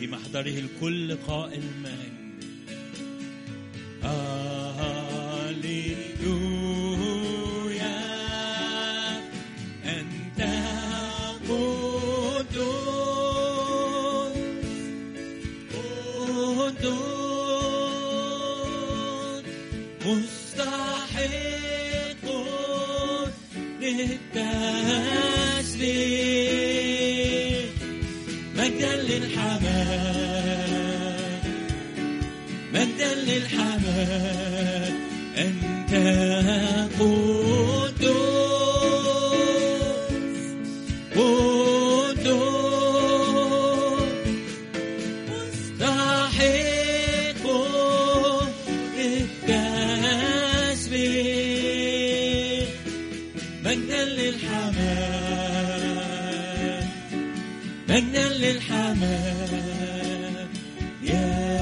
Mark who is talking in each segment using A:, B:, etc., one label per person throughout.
A: في محضره الكل قائل مجد هاليلويا أنت قدوس قدوس مستحق للتسبيح مجدا للحمام مجدا للحمام أنت قدوس قدوس مستحق للتسبيح مجدا للحمام مجدا للحمام يا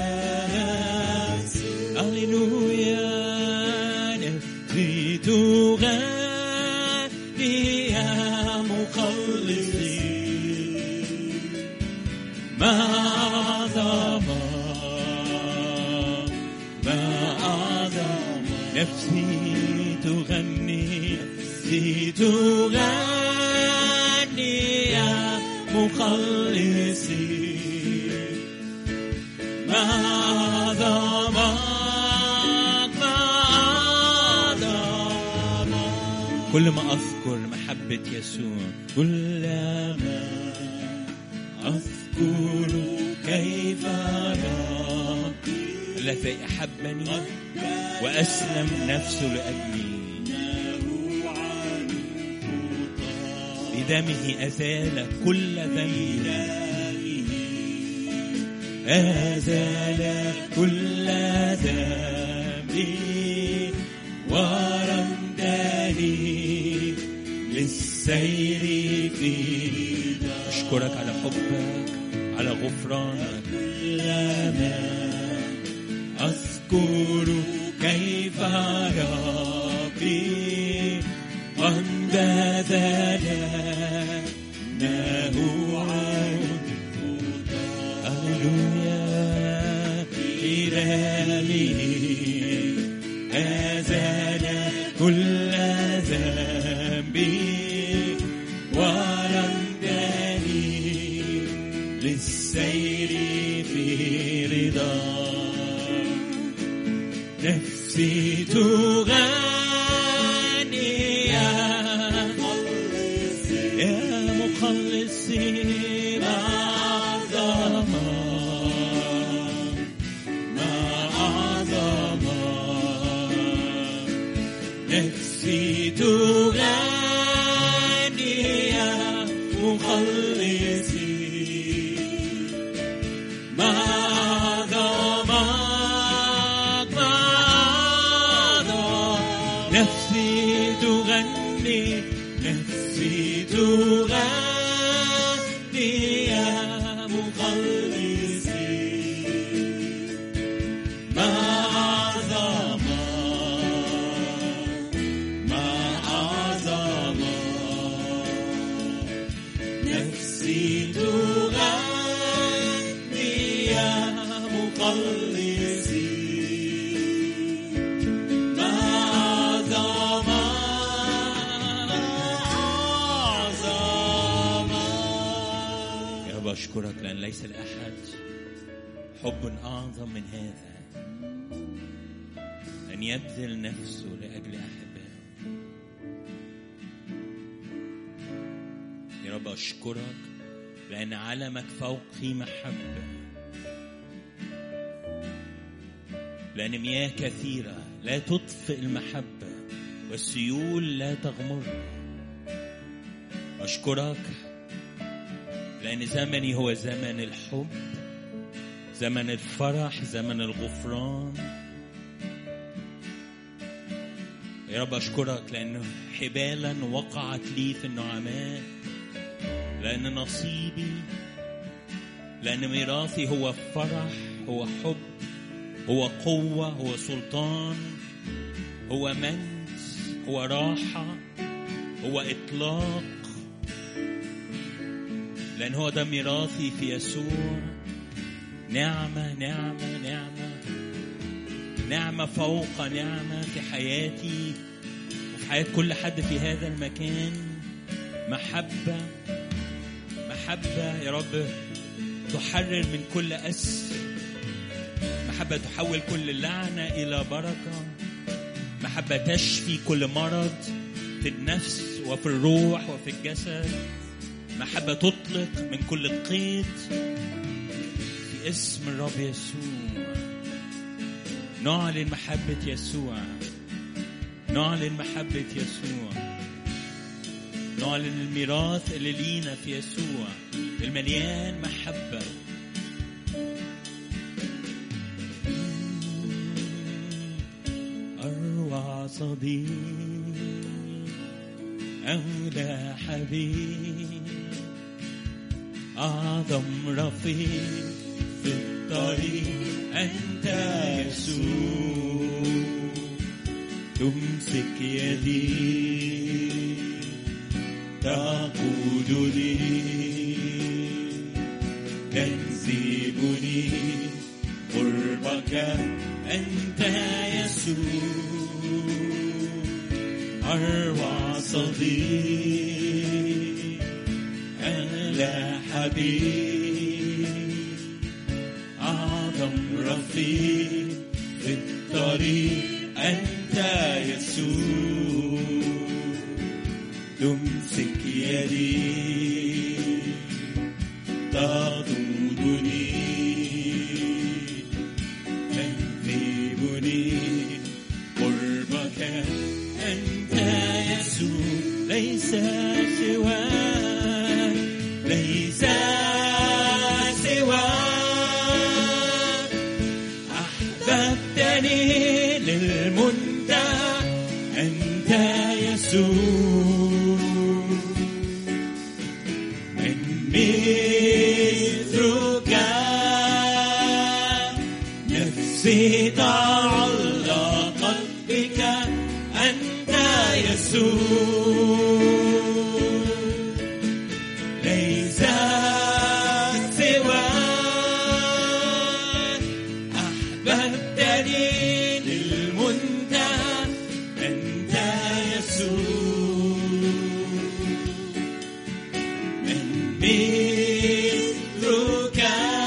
A: هللويا نفسي تغني يا مخلصي ما أعظم ما أعظم نفسي تغني نفسي تغني يا مخلصي ما أعظمك ما أعظمك كل ما أذكر محبة يسوع كلما أذكر كيف ربي الذي أحبني وأسلم نفسه لأجلي بدمه أزال كل ذنب أزال كل ذنبي ورمدني للسير فيه أشكرك على حبك على غفرانك كلما أذكر كيف ربي قد بذلناه عود هللويا إلهي أزال كل ذنبي ورمدني للسير في رضا نفسي تغني يا يا مخلصي ما أعظم ما أعظم نفسي تغني يا مخلصي ما أعظمك ما أعظم نفسي تغني نفسي تغني يا مخلصي ما أعظم ما أعظم نفسي تغني يا مخلصي ما أعظم أعظم يا رب أشكرك لأن ليس لأحد حب أعظم من هذا أن يبذل نفسه لأجل أحبائه يا رب أشكرك لأن علمك فوقي محبة لأن مياه كثيرة لا تطفئ المحبة والسيول لا تغمر أشكرك لأن زمني هو زمن الحب زمن الفرح زمن الغفران يا رب أشكرك لأنه حبالا وقعت لي في النعماء لأن نصيبي لأن ميراثي هو فرح هو حب هو قوة هو سلطان هو مجد هو راحة هو إطلاق لأن هو ده ميراثي في يسوع نعمة نعمة نعمة نعمة فوق نعمة في حياتي وفي حياة كل حد في هذا المكان محبة محبة يا رب تحرر من كل أس محبة تحول كل لعنة إلى بركة محبة تشفي كل مرض في النفس وفي الروح وفي الجسد محبة تطلق من كل قيد في اسم الرب يسوع نعلن محبة يسوع نعلن محبة يسوع نعلن الميراث اللي لينا في يسوع المليان محبة أروع صديق أولى حبيب أعظم رفيق في الطريق أنت يسوع تمسك يدي تقودني تنسبني قربك أنت يسوع أروع صديق أغلى حبيب أعظم رفيق في الطريق أنت يسوع تمسك يدي تضمني تنذبني قربك أنت يسوع ليس سواك ليس سواك أحببتني للمنتهى أنت يسوع من مثلك نفسي تعلقت بك أنت يسوع ليس سواك أحببتني للمنتهى أنت يسوع من مثلك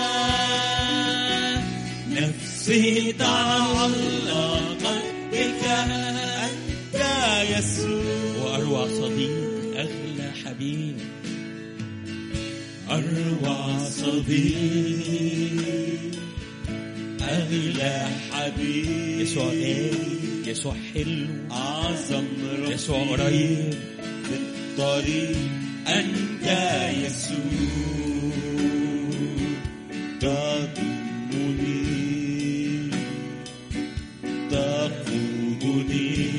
A: نفسي تعلقت بك أنت يسوع وأروع صديق أغلى حبيب أروع صديق أغلى حبيب يسوع غالي يسوع حلو أعظم يسوع قريب في الطريق أنت يسوع تضمني تقودني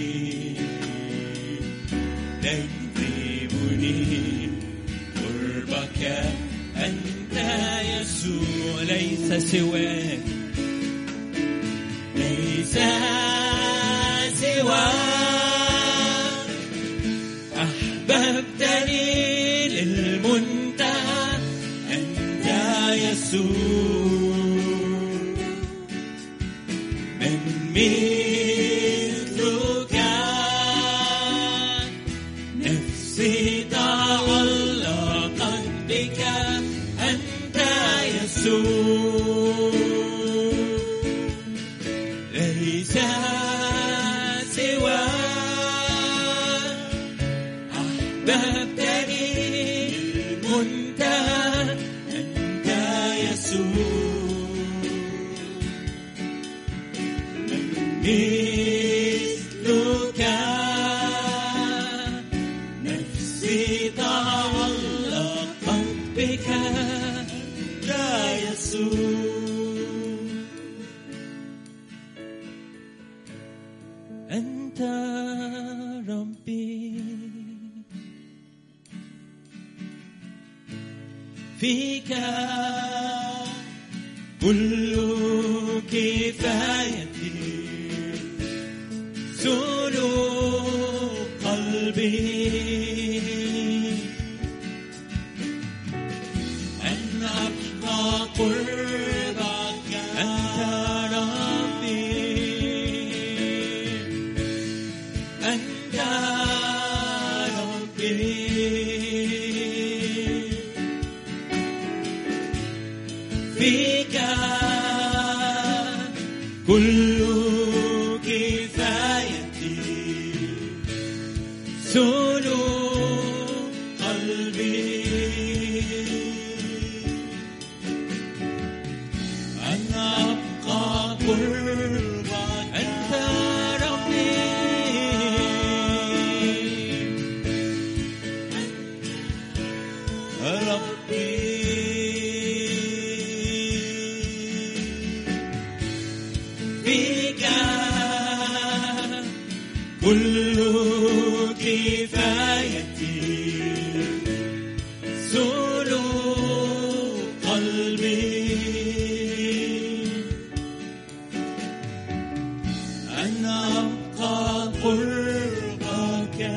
A: تنذبني قربك أنت يسوع ليس سواك ليس سواك أحببتني للمنتهى أنت يسوع من مثلك نفسي تعلقت بك أنت يسوع ليس سواك أحببتني المنتهى أنت يسوع مثلك نفسي تعلقت بك يا يسوع أنت ربي فيك كل كفايتي سلوك قلبي أن أبقى قربك فيك كل كفايتي سلو قلبي أن أبقى قربك أنت ربي ربي فيك كل كفايتي سلو قلبي أن أبقى قربك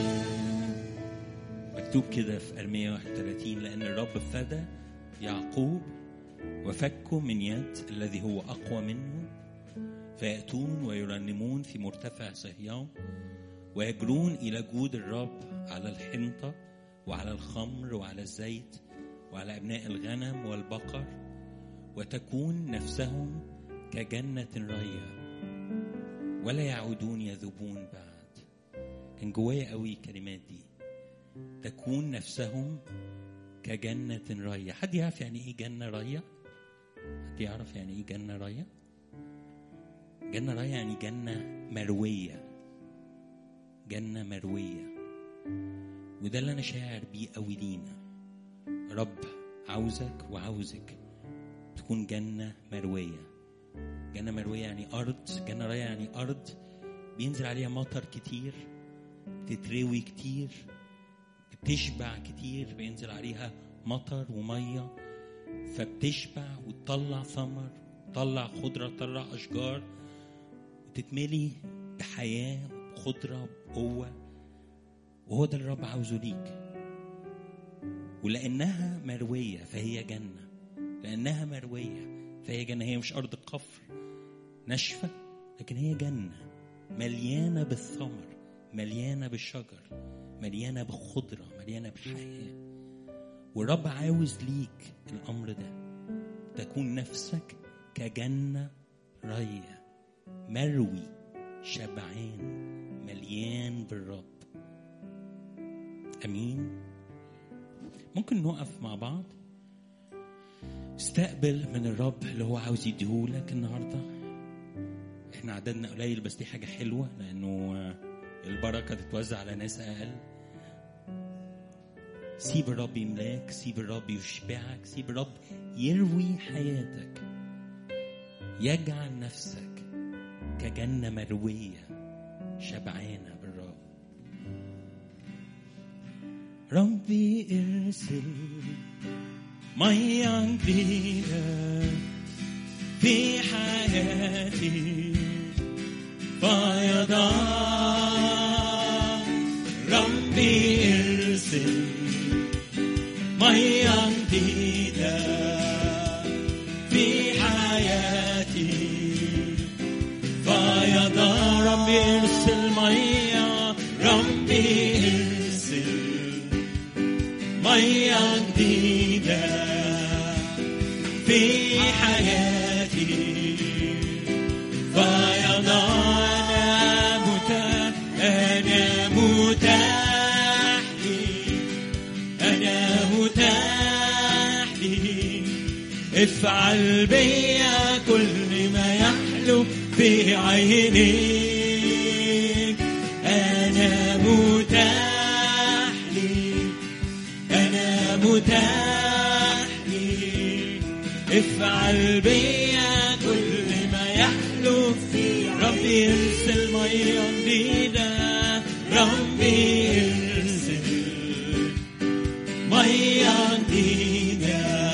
A: مكتوب كده في أرمية 31 لأن الرب فدى يعقوب وفكه من يد الذي هو أقوى منه فيأتون ويرنمون في مرتفع صهيون ويجرون إلى جود الرب على الحنطة وعلى الخمر وعلى الزيت وعلى أبناء الغنم والبقر وتكون نفسهم كجنة رية ولا يعودون يذوبون بعد كان جوايا قوي الكلمات دي تكون نفسهم كجنة رية حد يعرف يعني ايه جنة رية حد يعرف يعني ايه جنة رية جنة رية يعني جنة مروية جنة مروية وده اللي انا شاعر بيه قوي لينا رب عاوزك وعاوزك تكون جنة مروية جنة مروية يعني أرض جنة راية يعني أرض بينزل عليها مطر كتير بتتروي كتير بتشبع كتير بينزل عليها مطر ومية فبتشبع وتطلع ثمر تطلع خضرة تطلع أشجار وتتملي بحياة وخضرة وقوة وهو ده اللي الرب عاوزه ليك ولأنها مروية فهي جنة لأنها مروية فهي جنة هي مش أرض قفر ناشفة لكن هي جنة مليانة بالثمر مليانة بالشجر مليانة بالخضرة مليانة بحياة والرب عاوز ليك الأمر ده تكون نفسك كجنة رية مروي شبعان مليان بالرب أمين ممكن نقف مع بعض استقبل من الرب اللي هو عاوز يديهولك النهارده احنا عددنا قليل بس دي حاجه حلوه لانه البركه تتوزع على ناس اقل سيب الرب يملاك سيب الرب يشبعك سيب الرب يروي حياتك يجعل نفسك كجنة مروية شبعانة بالرب ربي ارسل مية جديدة في حياتي فيضان ربي ارسل مية جديدة في حياتي فيضان ربي ارسل مية ربي ارسل مية جديدة في حياتي فيضان أنا متاح أنا متاح لي أنا متاح لي افعل بيا كل ما يحلو في عينيك أنا متاح لي أنا متاح لي افعل بيا كل ما يحلو في ربي ارسل مية جديدة ربي ارسل مية جديدة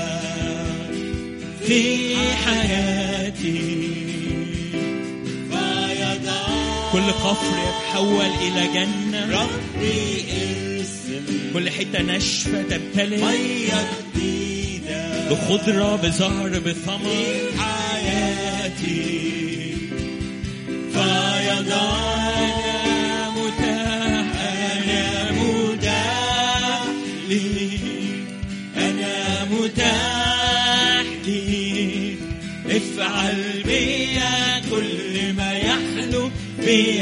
A: في حياتي فيضان كل قفر يتحول إلى جنة
B: ربي ارسل
A: كل حتة ناشفة تمتلئ
B: مية جديدة
A: بخضرة بزهر بثمر
B: في حياتي فيضان
A: أنا متاح
B: أنا متاح لي أنا متاح لي في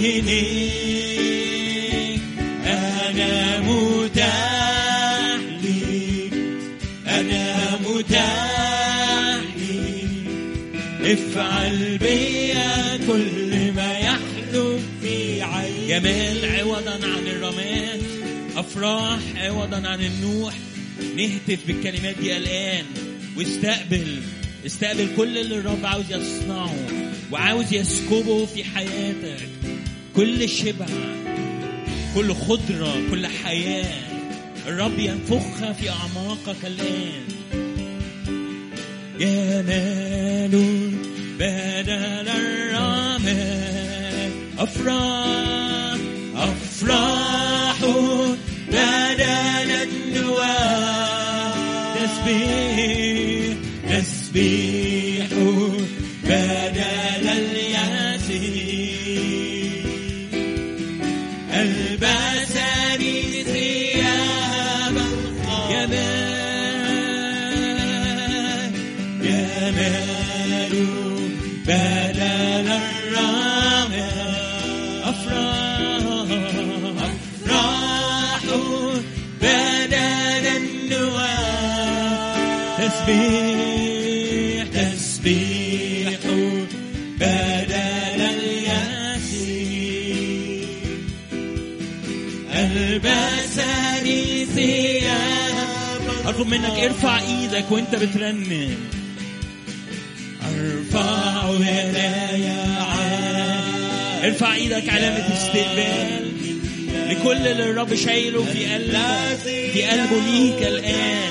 B: عينيك أنا متاح لي أنا متاح لي افعل بيا كل ما يحلو في عينيك
A: جمال عوضا عن الرماد افراح عوضا عن النوح نهتف بالكلمات دي الان واستقبل استقبل كل اللي الرب عاوز يصنعه وعاوز يسكبه في حياتك كل شبع كل خضرة كل حياة الرب ينفخها في أعماقك الآن جمال بدل الرماد أفراح
B: أفراح بدل النواه تسبيح تسبيح بدل الياس ألبسني ثياب الجمال جمال بدل الرماد
A: أفراح
B: أفراح بدل النواه تسبيح تسبيح بدل الياس ألبسني ثياب
A: أطلب منك ارفع ايدك وانت بترنم
B: أرفع يدي عالي
A: ارفع ايدك علامة استقبال لكل اللي الرب شايله في قلبك في قلبه ليك الآن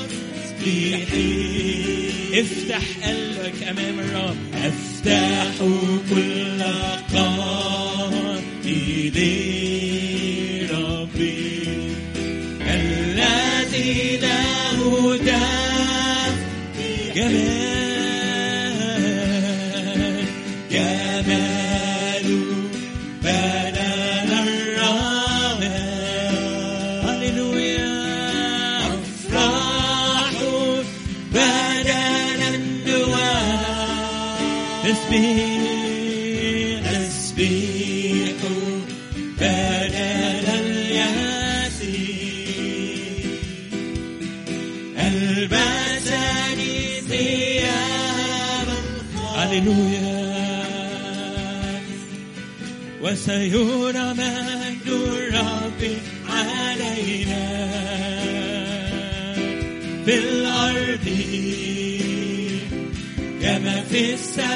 A: افتح قلبك أمام الرب
B: أفتح كل قائد ربي الذي له دم جمال جمال بدل الرماد
A: هللويا
B: أفراح بدل النواه تسبيح تسبيح بدل الياس ألبسني ثياب
A: هللويا
B: وسيرى مجد الرب علينا في الأرض كما في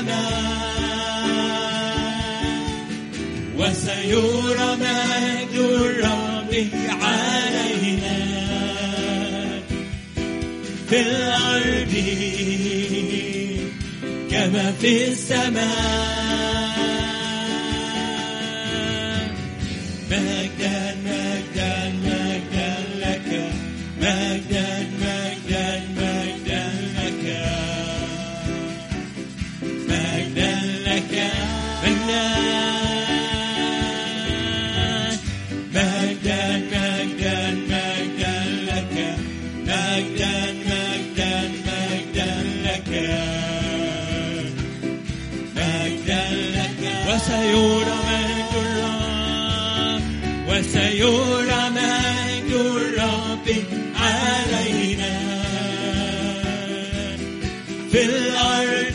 B: السماء وسيرى مجد الرب علينا في الأرض كما في السماء مجدا مجدا مجدا لك مجدا مجدا مجدا لك مجدا لك مجدا مجدا مجدا مجدا لك مجدا مجدا مجدا لك مجدا لك وسيرى مجد الرب وسيرى مجد الرب علينا في الأرض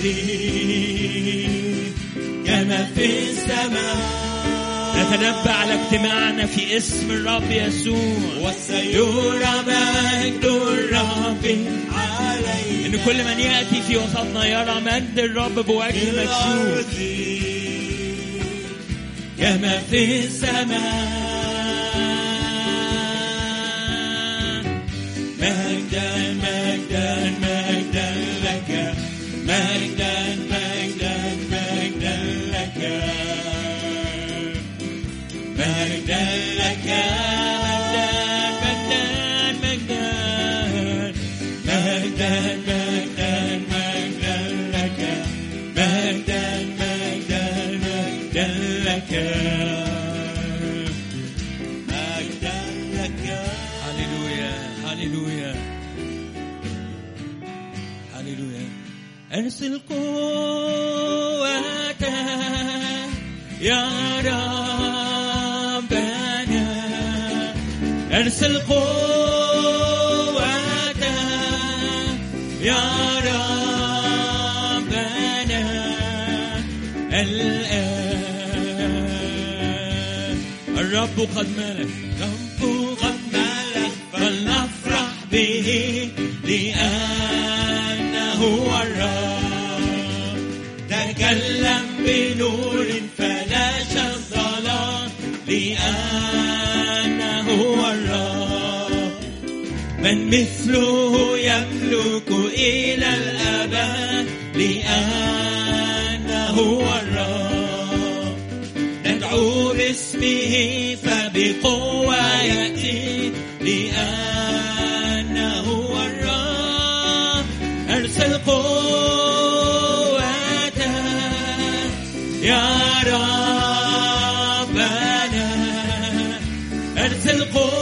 B: كما في السماء
A: نتنبأ على اجتماعنا في اسم الرب يسوع
B: وسيرى مجد الرب علينا
A: ان كل من ياتي في وسطنا يرى مجد الرب بوجه مكشوف
B: الأرض كما في السماء مجدا مجدا مجدا لك مجدا مجدا مجدا لك مجدا لك مجدا مجدا مجدا مجدا مجدا لك مجدا مجدا مجدا لك مجدا لك
A: هللويا هللويا هللويا
B: أرسل قوتك
A: يا ربنا ارسل قوتك يا ربنا الآن الرب قد ملك الرب قد ملك فلنفرح به لأنه الرب تكلم بنور فلاش الظلام لأنه الرب من مثله يملك إلى الأبد لأنه الرب ندعو باسمه فبقوة يأتي لأنه الرب أرسل قوته يا ربنا أرسل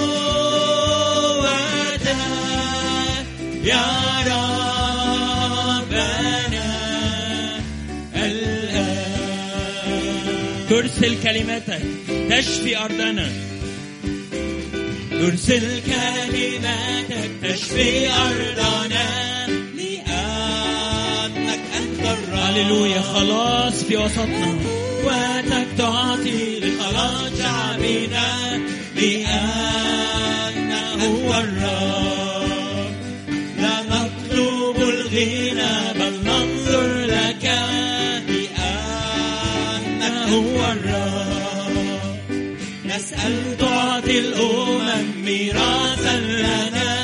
A: قوته يا ربنا الآن ترسل كلمتك تشفي أرضنا ترسل كلماتك تشفي أرضنا لأنك أنت الرب هللويا خلاص في وسطنا قوتك تعطي لخلاص شعبنا لأنه هو الرب لا نطلب الغنى بل ننظر لك لأنه هو الرب نسأل تعطي الأمم ميراثا لنا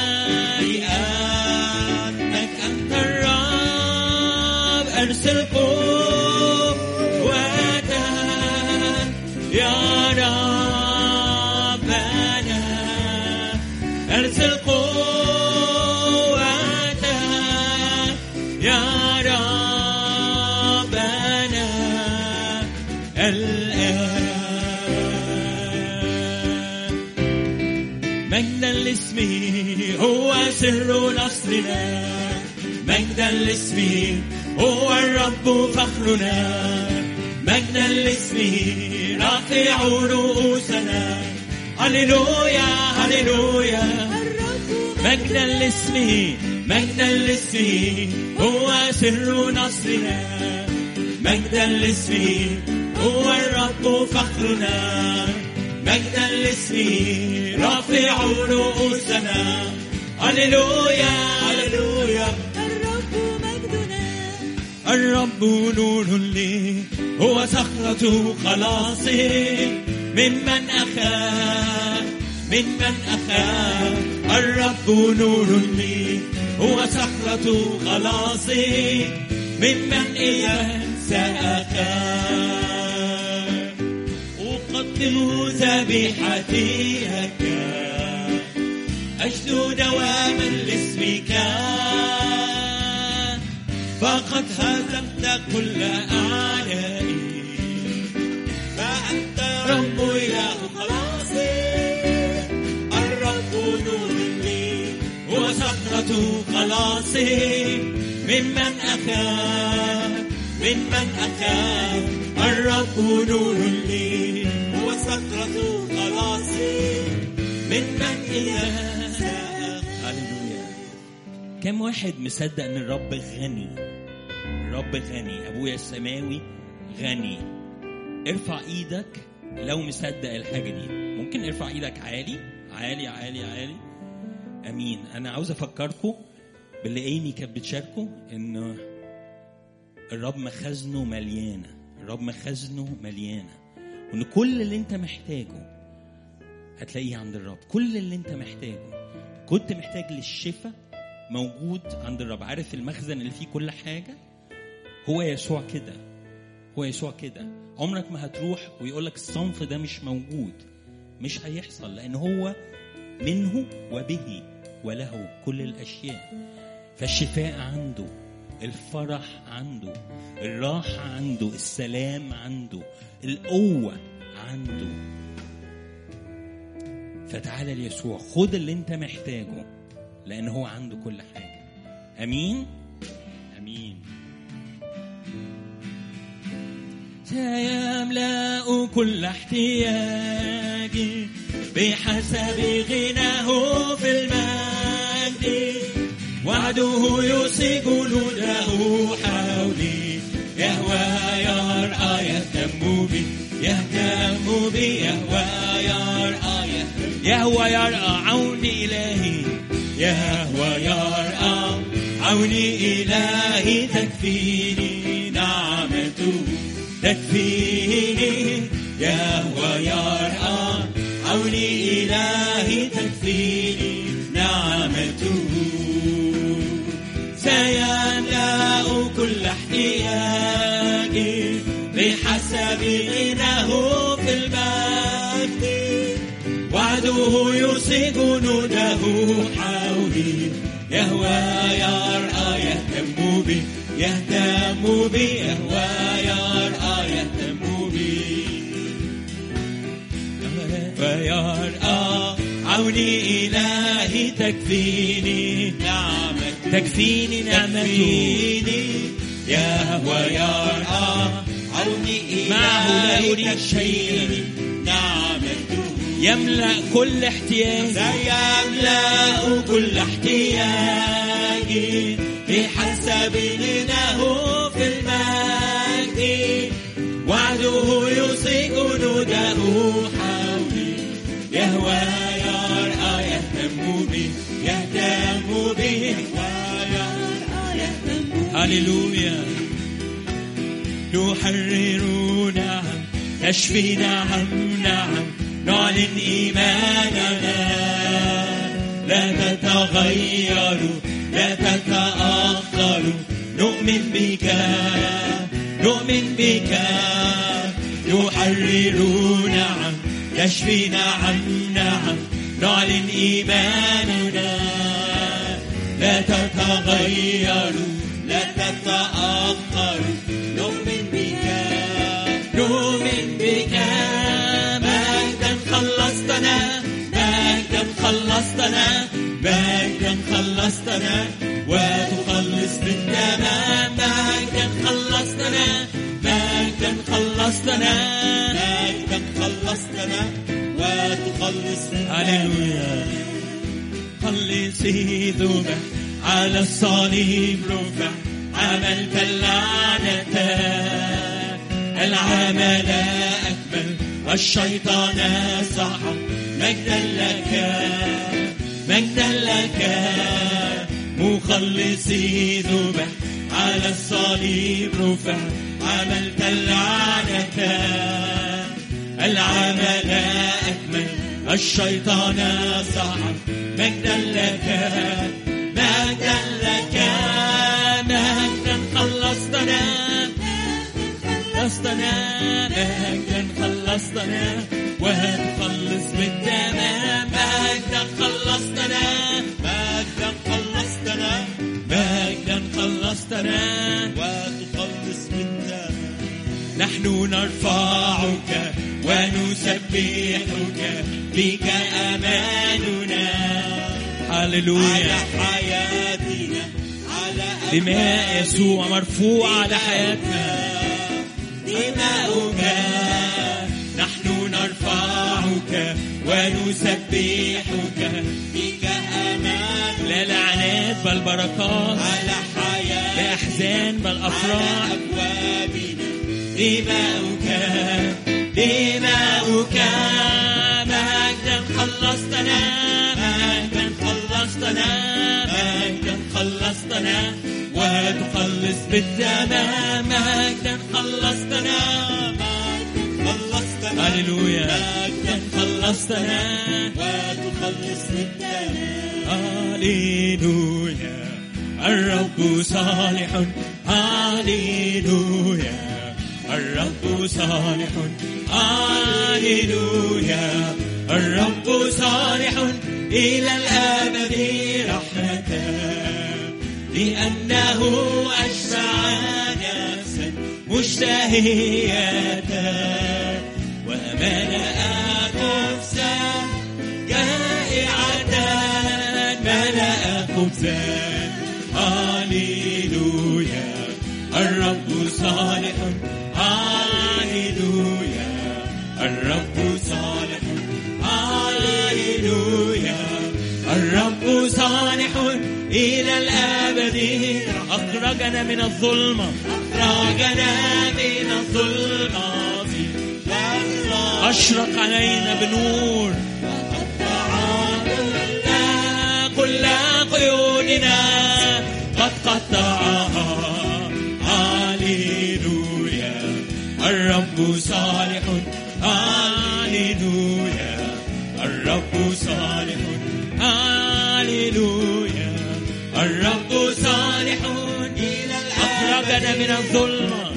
A: لأنك أنت الرب أرسل قوتك يا ربنا أرسل قوتك يا ربنا الآن مجدا لاسمه هو سر نصرنا مجدا لاسمه هو الرب فخرنا مجدا لاسمه رافع رؤوسنا هللويا هللويا مجدا لاسمه مجدا لاسمه هو سر نصرنا مجدا لاسمه هو الرب فخرنا مجدا لاسمه رافع رؤوسنا هللويا هللويا
C: الرب مجدنا
A: الرب نور لي هو صخرة خلاصي ممن أخاف ممن أخاف الرب نور لي هو صخرة خلاصي ممن إذا سأخاف أقدم ذبيحتي لك أجد دواما لاسمك فقد هزمت كل أعدائي فأنت رب إله خلاصي الرب نور لي هو صخرة خلاصي ممن أخاف ممن أخاف الرب نور لي هو صخرة خلاصي ممن إله هللويا كم واحد مصدق ان الرب غني الرب غني ابويا السماوي غني ارفع ايدك لو مصدق الحاجه دي ممكن ارفع ايدك عالي عالي عالي عالي امين انا عاوز افكركم باللي ايمي كانت بتشاركه ان الرب مخازنه مليانه الرب مخازنه مليانه وان كل اللي انت محتاجه هتلاقيه عند الرب كل اللي انت محتاجه كنت محتاج للشفاء موجود عند الرب عارف المخزن اللي فيه كل حاجة هو يسوع كده هو يسوع كده عمرك ما هتروح ويقول لك الصنف ده مش موجود مش هيحصل لأن هو منه وبه وله كل الأشياء فالشفاء عنده الفرح عنده الراحة عنده السلام عنده القوة عنده فتعالى ليسوع خد اللي انت محتاجه لان هو عنده كل حاجه امين امين سيملأ كل احتياجي بحسب غناه في المجد وعده يوصي جنوده حولي يهوى يرأى يهتم بي يهتم بي يهوى يرأى يهتم يهوى يرأى عوني إلهي يهوى يرأى عوني إلهي تكفيني نعمته تكفيني يهوى يرأى عوني إلهي تكفيني نعمته سيملأ كل احتياجي بحسب غناه في المجد وعده يوصي جنوده حولي يهوى يرأى يهتم بي يهتم بي يهوى يرأى يهتم بي ويرأى عوني إلهي تكفيني نعمة تكفيني نعمته يهوى يرأى عوني معه لا أريد شيء نعمته يملأ كل احتياج سيملأ كل احتياجي بحسب غناه في المجد وعده يوصي جنوده حولي يهوى يرأى يهتم بي يهتم بي يهوى يرأى يهتم بي هللويا نحرر نعم نشفي نعم نعم نعلن إيماننا لا تتغير لا تتأخر نؤمن بك نؤمن بك نحرر نعم نشفي نعم نعم نعلن إيماننا لا تتغير لا تتأخر نؤمن بك نؤمن بك مجدا خلصتنا مجدا خلصتنا مجدا خلصتنا وتخلص بالتمام مجدا خلصتنا مجدا خلصتنا مجدا خلصتنا وتخلص هللويا خلصي ذبح على الصليب رفع عملت اللعنة العمل أكمل والشيطان سحق مجدا لك مجدا لك مخلصي ذبح على الصليب رفع عملت اللعنة العمل أكمل الشيطان سحق مجدا لك مجدا لك مجدا خلصتنا خلصتنا مجدا خلصتنا وهتخلص بالتمام مجدا خلصتنا مجدا خلصتنا مجدا خلصتنا وتخلص بالتمام نحن نرفعك ونسبحك بك أماننا هللويا على حياتنا على دماء يسوع مرفوع على حياتنا دماؤك نحن نرفعك ونسبحك بك أمان لا لعنات بل بركات على حياة لا أحزان بل أفراح أبوابنا دماؤك دماؤك مجدا خلصتنا مجدا خلصتنا مجدا خلصتنا وتخلص بالتمام مجدا خلصتنا مجدا خلصتنا هللويا مجدا خلصتنا وتخلص بالتمام هللويا الرب صالح هللويا الرب صالح هللويا الرب صالح إلى الأبد رحمته لأنه أشبع نفسا مشتهية وملأ خبزا جائعة ملأ خبزا هاليلويا الرب صالح هاليلويا أخرجنا من الظلمة
B: أخرجنا من الظلمات
A: أشرق علينا بنور
B: كل قيودنا قد قطعها هاليلويا الرب صالح هاليلويا الرب صالح هاليلويا الرب صالح إلى
A: أخرجنا من الظلمة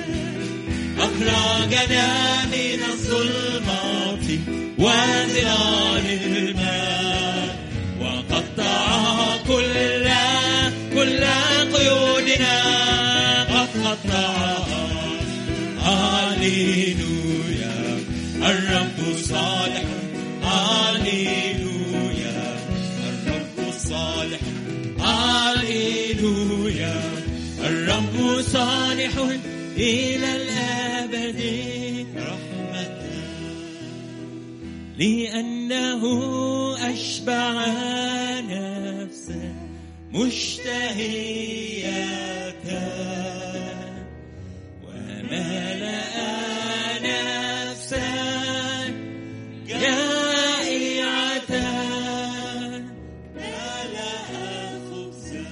B: أخرجنا من الظلمات وظلال الماء وقطعها كل كل قيودنا قد قطعها هاليلويا الرب صالح هاليلويا الرب صالح هاليلويا الرب صالح إلى الأبد رحمة لأنه أشبع نفسا مشتهية وملأ نفسا جائعة ملأ خبزا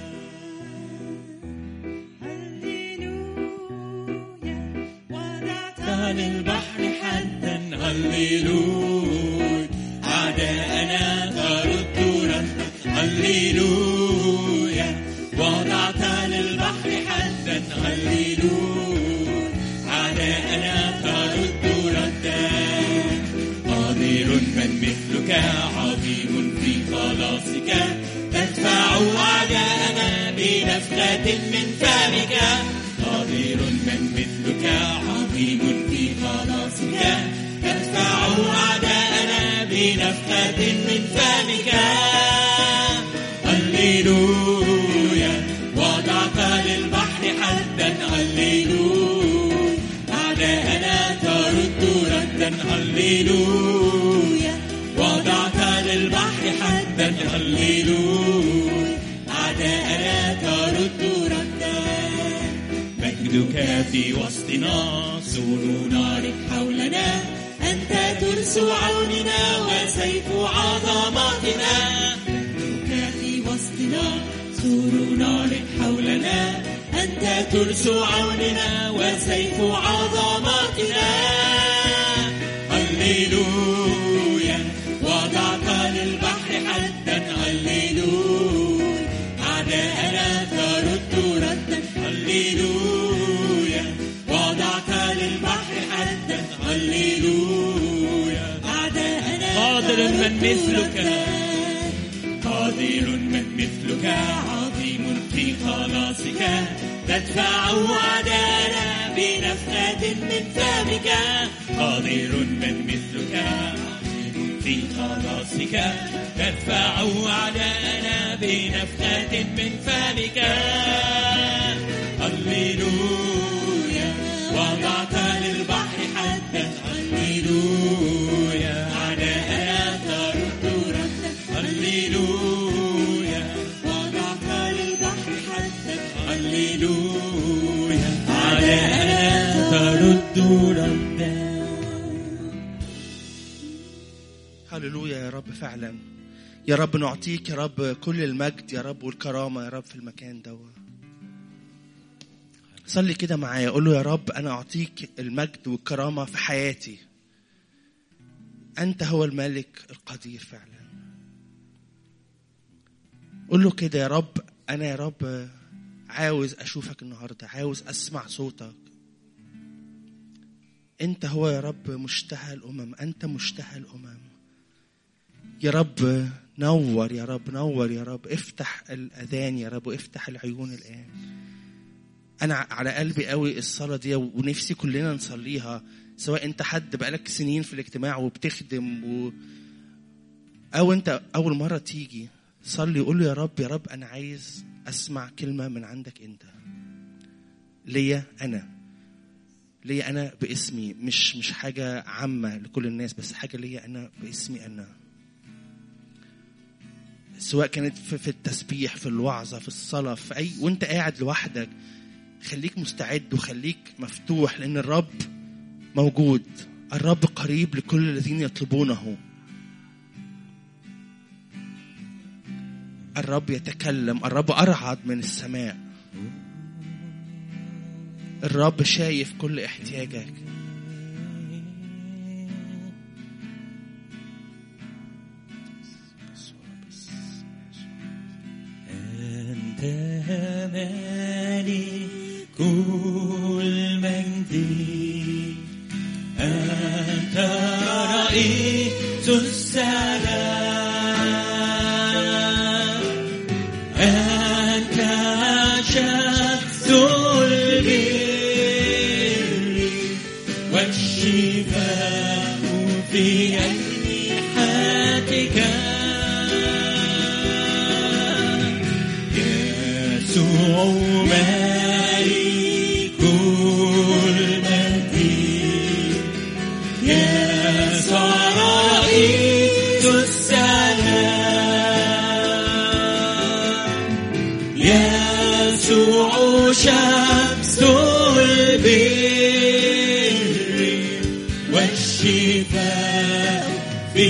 B: كان البحر حدا هللويا أعداءنا ترد ردا هللويا وضعت للبحر حدا هللويا أعداءنا ترد ردا قادر من مثلك عظيم في خلاصك تدفع أعداءنا بنفخة من فمك قادر من مثلك عظيم في خلاصك تدفع أعداءنا بنفخة من فمك هللويا وضعت للبحر حدا هللويا أعداءنا ترد ردا هللويا وضعت للبحر حدا هللويا أعداءنا ترد ردا مجدك في وسطنا سور نار حولنا أنت ترس عوننا وسيف عظماتنا مجدك في وسطنا سور نار حولنا أنت ترس عوننا وسيف عظماتنا هللويا وضعت للبحر حدا هللويا أعداءنا ترد ردا هللويا وضعت للبحر حدا هللويا أعداءنا
A: قادر من مثلك
B: قادر من مثلك عظيم في خلاصك تدفع أعداءنا بنفخة من فمك قادر من مثلك عظيم في خلاصك تدفع أعداءنا بنفخة من فمك هللويا وضعت للبحر حدا هللويا أعداءنا ترد ردا هللويا وضعت للبحر حدا هللويا أعداءنا ترد ردا
D: هللويا يا رب فعلا يا رب نعطيك يا رب كل المجد يا رب والكرامة يا رب في المكان ده صلي كده معايا قول له يا رب أنا أعطيك المجد والكرامة في حياتي أنت هو الملك القدير فعلا قول له كده يا رب أنا يا رب عاوز أشوفك النهاردة عاوز أسمع صوتك أنت هو يا رب مشتهى الأمم أنت مشتهى الأمم يا رب نور يا رب نور يا رب افتح الأذان يا رب وافتح العيون الآن أنا على قلبي قوي الصلاة دي ونفسي كلنا نصليها سواء أنت حد بقالك سنين في الاجتماع وبتخدم و... أو أنت أول مرة تيجي صلي قول له يا رب يا رب أنا عايز أسمع كلمة من عندك أنت ليا أنا ليا أنا باسمي مش مش حاجة عامة لكل الناس بس حاجة ليا أنا باسمي أنا سواء كانت في, في التسبيح في الوعظة في الصلاة في أي وأنت قاعد لوحدك خليك مستعد وخليك مفتوح لأن الرب موجود الرب قريب لكل الذين يطلبونه الرب يتكلم الرب أرعد من السماء الرب شايف كل احتياجك
A: أنت مالك المجد أنت رئيس السلام أنت شخص البر والشفاء في أجنحتك يسوع مالك المجد يسوع رئيس السلام يسوع شمس البر والشفاء في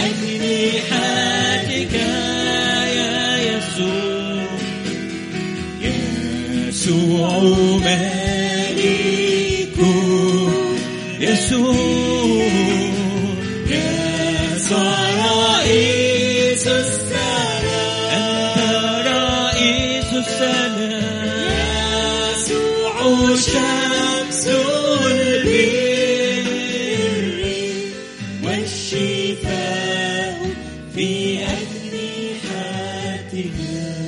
A: أجنحتك يا يسوع يسوع مالك يسوع يسوع رئيس السلام أنت رئيس السلام يسوع شمس البر والشفاء في أجنحتك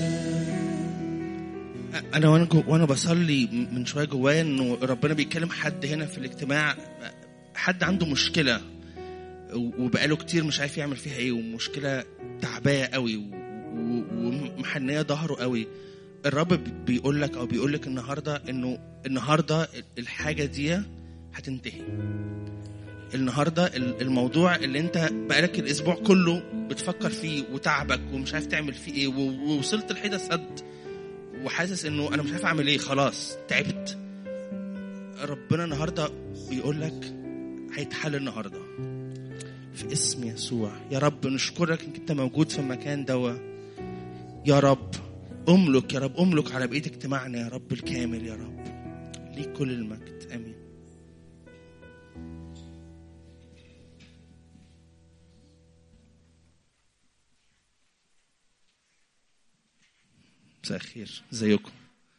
D: انا وانا جو وانا بصلي من شويه جوايا انه ربنا بيتكلم حد هنا في الاجتماع حد عنده مشكله و- وبقاله كتير مش عارف يعمل فيها ايه ومشكله تعباه قوي و- و- ومحنيه ظهره قوي الرب بي- بيقول لك او بيقول لك النهارده انه النهارده الحاجه دي هتنتهي النهارده ال- الموضوع اللي انت بقالك الاسبوع كله بتفكر فيه وتعبك ومش عارف تعمل فيه ايه و- ووصلت لحيطه سد وحاسس انه انا مش عارف اعمل ايه خلاص تعبت ربنا النهارده بيقول لك هيتحل النهارده في اسم يسوع يا رب نشكرك انك انت موجود في المكان دوا يا رب املك يا رب املك على بقيه اجتماعنا يا رب الكامل يا رب ليك كل المجد امين مساء الخير ازيكم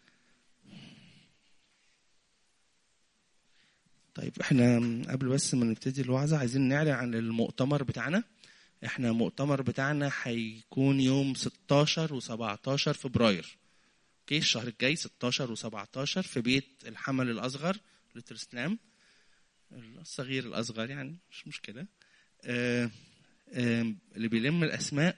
D: طيب احنا قبل بس ما نبتدي الوعظة عايزين نعلن عن المؤتمر بتاعنا احنا المؤتمر بتاعنا هيكون يوم 16 و17 فبراير اوكي الشهر الجاي 16 و17 في بيت الحمل الاصغر لتر سلام الصغير الاصغر يعني مش مشكله آه آه اللي بيلم الاسماء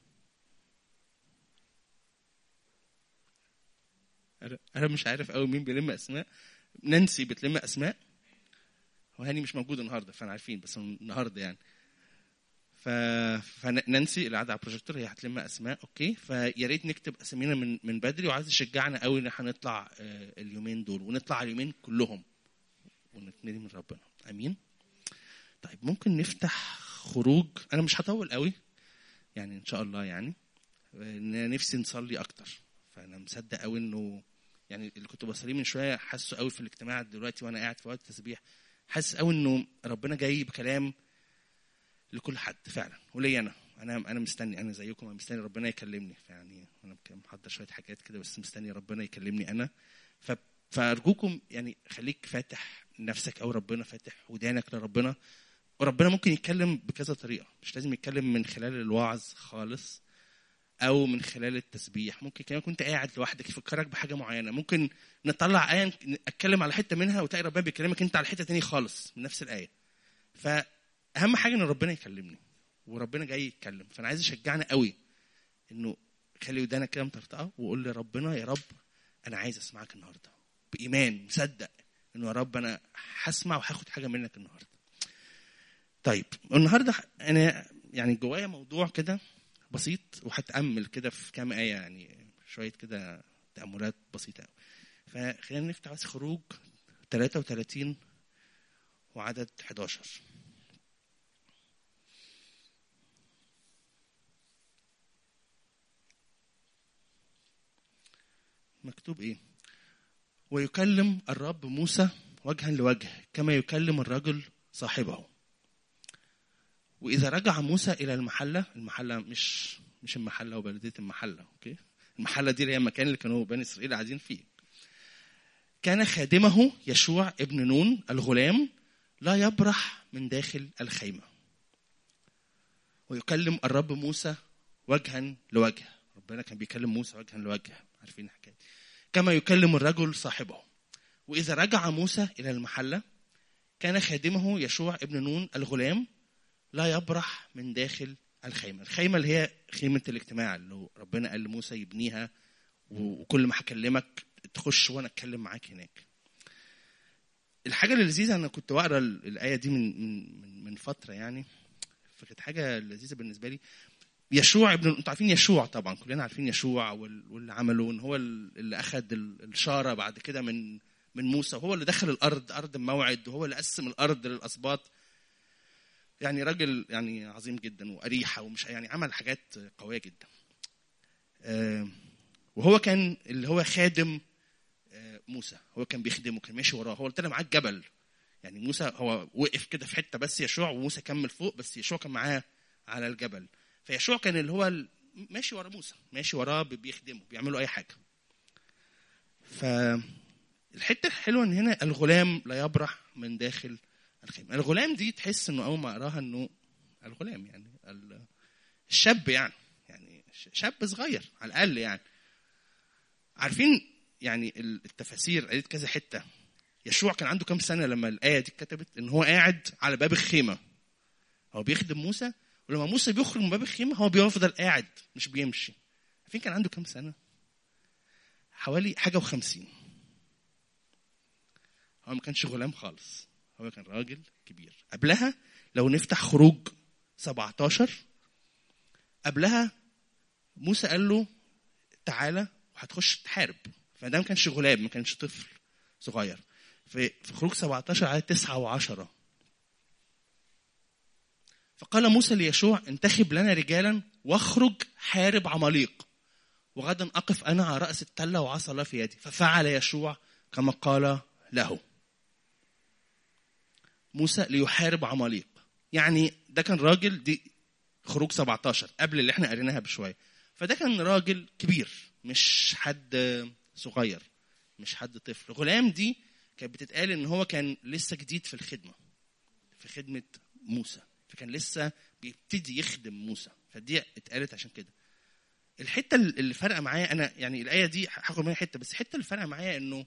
D: انا أنا مش عارف قوي مين بيلم اسماء نانسي بتلم اسماء وهاني مش موجود النهارده فانا عارفين بس النهارده يعني ف... فنانسي اللي قاعده على البروجيكتور هي هتلم اسماء اوكي فيا ريت نكتب اسامينا من من بدري وعايز تشجعنا قوي ان احنا نطلع آه، اليومين دول ونطلع اليومين كلهم ونتمني من ربنا امين طيب ممكن نفتح خروج انا مش هطول قوي يعني ان شاء الله يعني ان أنا نفسي نصلي اكتر فانا مصدق قوي انه يعني اللي كنت بصليه من شويه حاسه قوي في الاجتماع دلوقتي وانا قاعد في وقت التسبيح حاسس قوي انه ربنا جاي بكلام لكل حد فعلا وليا انا انا انا مستني انا زيكم انا مستني ربنا يكلمني يعني انا كان محضر شويه حاجات كده بس مستني ربنا يكلمني انا ف فارجوكم يعني خليك فاتح نفسك او ربنا فاتح ودانك لربنا وربنا ممكن يتكلم بكذا طريقه مش لازم يتكلم من خلال الوعظ خالص او من خلال التسبيح ممكن كمان كنت قاعد لوحدك يفكرك بحاجه معينه ممكن نطلع ايه اتكلم على حته منها وتلاقي ربنا بيكلمك انت على حته تاني خالص من نفس الايه فاهم حاجه ان ربنا يكلمني وربنا جاي يتكلم فانا عايز اشجعنا قوي انه خلي ودانك كده مطرطقه وقول لربنا يا رب انا عايز اسمعك النهارده بايمان مصدق انه يا رب انا هسمع وهاخد حاجه منك النهارده طيب النهارده انا يعني جوايا موضوع كده بسيط وهتامل كده في كام ايه يعني شويه كده تاملات بسيطه قوي فخلينا نفتح بس خروج 33 وعدد 11 مكتوب ايه ويكلم الرب موسى وجها لوجه كما يكلم الرجل صاحبه واذا رجع موسى الى المحله المحله مش مش المحله وبلديه المحله اوكي المحله دي اللي هي المكان اللي كانوا بني اسرائيل قاعدين فيه كان خادمه يشوع ابن نون الغلام لا يبرح من داخل الخيمه ويكلم الرب موسى وجها لوجه ربنا كان بيكلم موسى وجها لوجه عارفين الحكايه دي. كما يكلم الرجل صاحبه واذا رجع موسى الى المحله كان خادمه يشوع ابن نون الغلام لا يبرح من داخل الخيمه الخيمه اللي هي خيمه الاجتماع اللي ربنا قال لموسى يبنيها وكل ما هكلمك تخش وانا اتكلم معاك هناك الحاجه اللذيذه انا كنت بقرا الايه دي من من من فتره يعني فكانت حاجه لذيذه بالنسبه لي يشوع ابن انتوا عارفين يشوع طبعا كلنا عارفين يشوع واللي عمله ان هو اللي اخذ الشاره بعد كده من من موسى وهو اللي دخل الارض ارض الموعد وهو اللي قسم الارض للاسباط يعني راجل يعني عظيم جدا واريحه ومش يعني عمل حاجات قويه جدا وهو كان اللي هو خادم موسى هو كان بيخدمه كان ماشي وراه هو طلع معاه الجبل يعني موسى هو وقف كده في حته بس يشوع وموسى كمل فوق بس يشوع كان معاه على الجبل فيشوع كان اللي هو ماشي ورا موسى ماشي وراه بيخدمه بيعملوا اي حاجه فالحته الحلوه ان هنا الغلام لا يبرح من داخل الخيمه الغلام دي تحس انه اول ما اقراها انه الغلام يعني الشاب يعني يعني شاب صغير على الاقل يعني عارفين يعني التفاسير قالت كذا حته يشوع كان عنده كام سنه لما الايه دي اتكتبت ان هو قاعد على باب الخيمه هو بيخدم موسى ولما موسى بيخرج من باب الخيمه هو بيفضل قاعد مش بيمشي عارفين كان عنده كام سنه حوالي حاجه وخمسين هو ما كانش غلام خالص هو كان راجل كبير قبلها لو نفتح خروج 17 قبلها موسى قال له تعالى وهتخش تحارب فده ما كانش غلام ما كانش طفل صغير في في خروج 17 عدد 9 و10 فقال موسى ليشوع انتخب لنا رجالا واخرج حارب عماليق وغدا اقف انا على راس التله وعصا الله في يدي ففعل يشوع كما قال له موسى ليحارب عماليق يعني ده كان راجل دي خروج 17 قبل اللي احنا قريناها بشويه فده كان راجل كبير مش حد صغير مش حد طفل غلام دي كانت بتتقال ان هو كان لسه جديد في الخدمه في خدمه موسى فكان لسه بيبتدي يخدم موسى فدي اتقالت عشان كده الحته اللي فارقه معايا انا يعني الايه دي هاخد منها حته بس الحته اللي فارقه معايا انه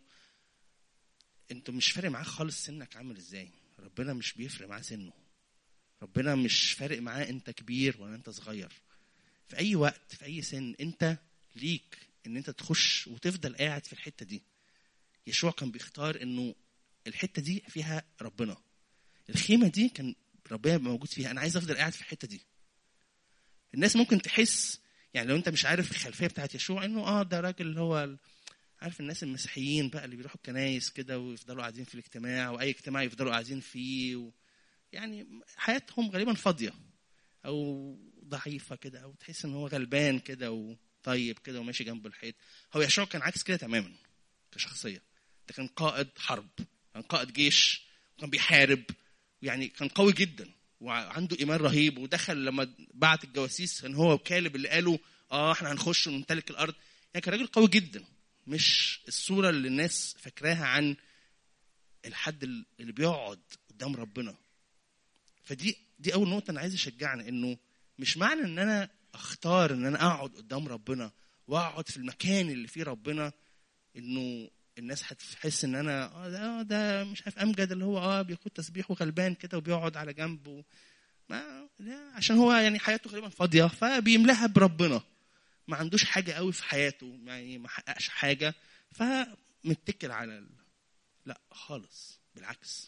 D: انت مش فارق معاك خالص سنك عامل ازاي ربنا مش بيفرق معاه سنه ربنا مش فارق معاه انت كبير ولا انت صغير في اي وقت في اي سن انت ليك ان انت تخش وتفضل قاعد في الحته دي يشوع كان بيختار انه الحته دي فيها ربنا الخيمه دي كان ربنا موجود فيها انا عايز افضل قاعد في الحته دي الناس ممكن تحس يعني لو انت مش عارف الخلفيه بتاعت يشوع انه اه ده راجل اللي هو عارف الناس المسيحيين بقى اللي بيروحوا الكنايس كده ويفضلوا قاعدين في الاجتماع واي اجتماع يفضلوا قاعدين فيه و... يعني حياتهم غالبا فاضيه او ضعيفه كده او تحس ان هو غلبان كده وطيب كده وماشي جنب الحيط هو يشوع كان عكس كده تماما كشخصيه ده كان قائد حرب كان قائد جيش وكان بيحارب يعني كان قوي جدا وعنده ايمان رهيب ودخل لما بعت الجواسيس كان هو وكالب اللي قالوا اه احنا هنخش ونمتلك الارض يعني كان راجل قوي جدا مش الصوره اللي الناس فاكراها عن الحد اللي بيقعد قدام ربنا فدي دي اول نقطه انا عايز اشجعنا انه مش معنى ان انا اختار ان انا اقعد قدام ربنا واقعد في المكان اللي فيه ربنا انه الناس هتحس ان انا اه ده, ده مش عارف امجد اللي هو اه بياخد تسبيح وغلبان كده وبيقعد على جنب و... ما لا عشان هو يعني حياته غالبا فاضيه فبيملاها بربنا ما عندوش حاجه قوي في حياته يعني ما حققش حاجه فمتكل على ال... لا خالص بالعكس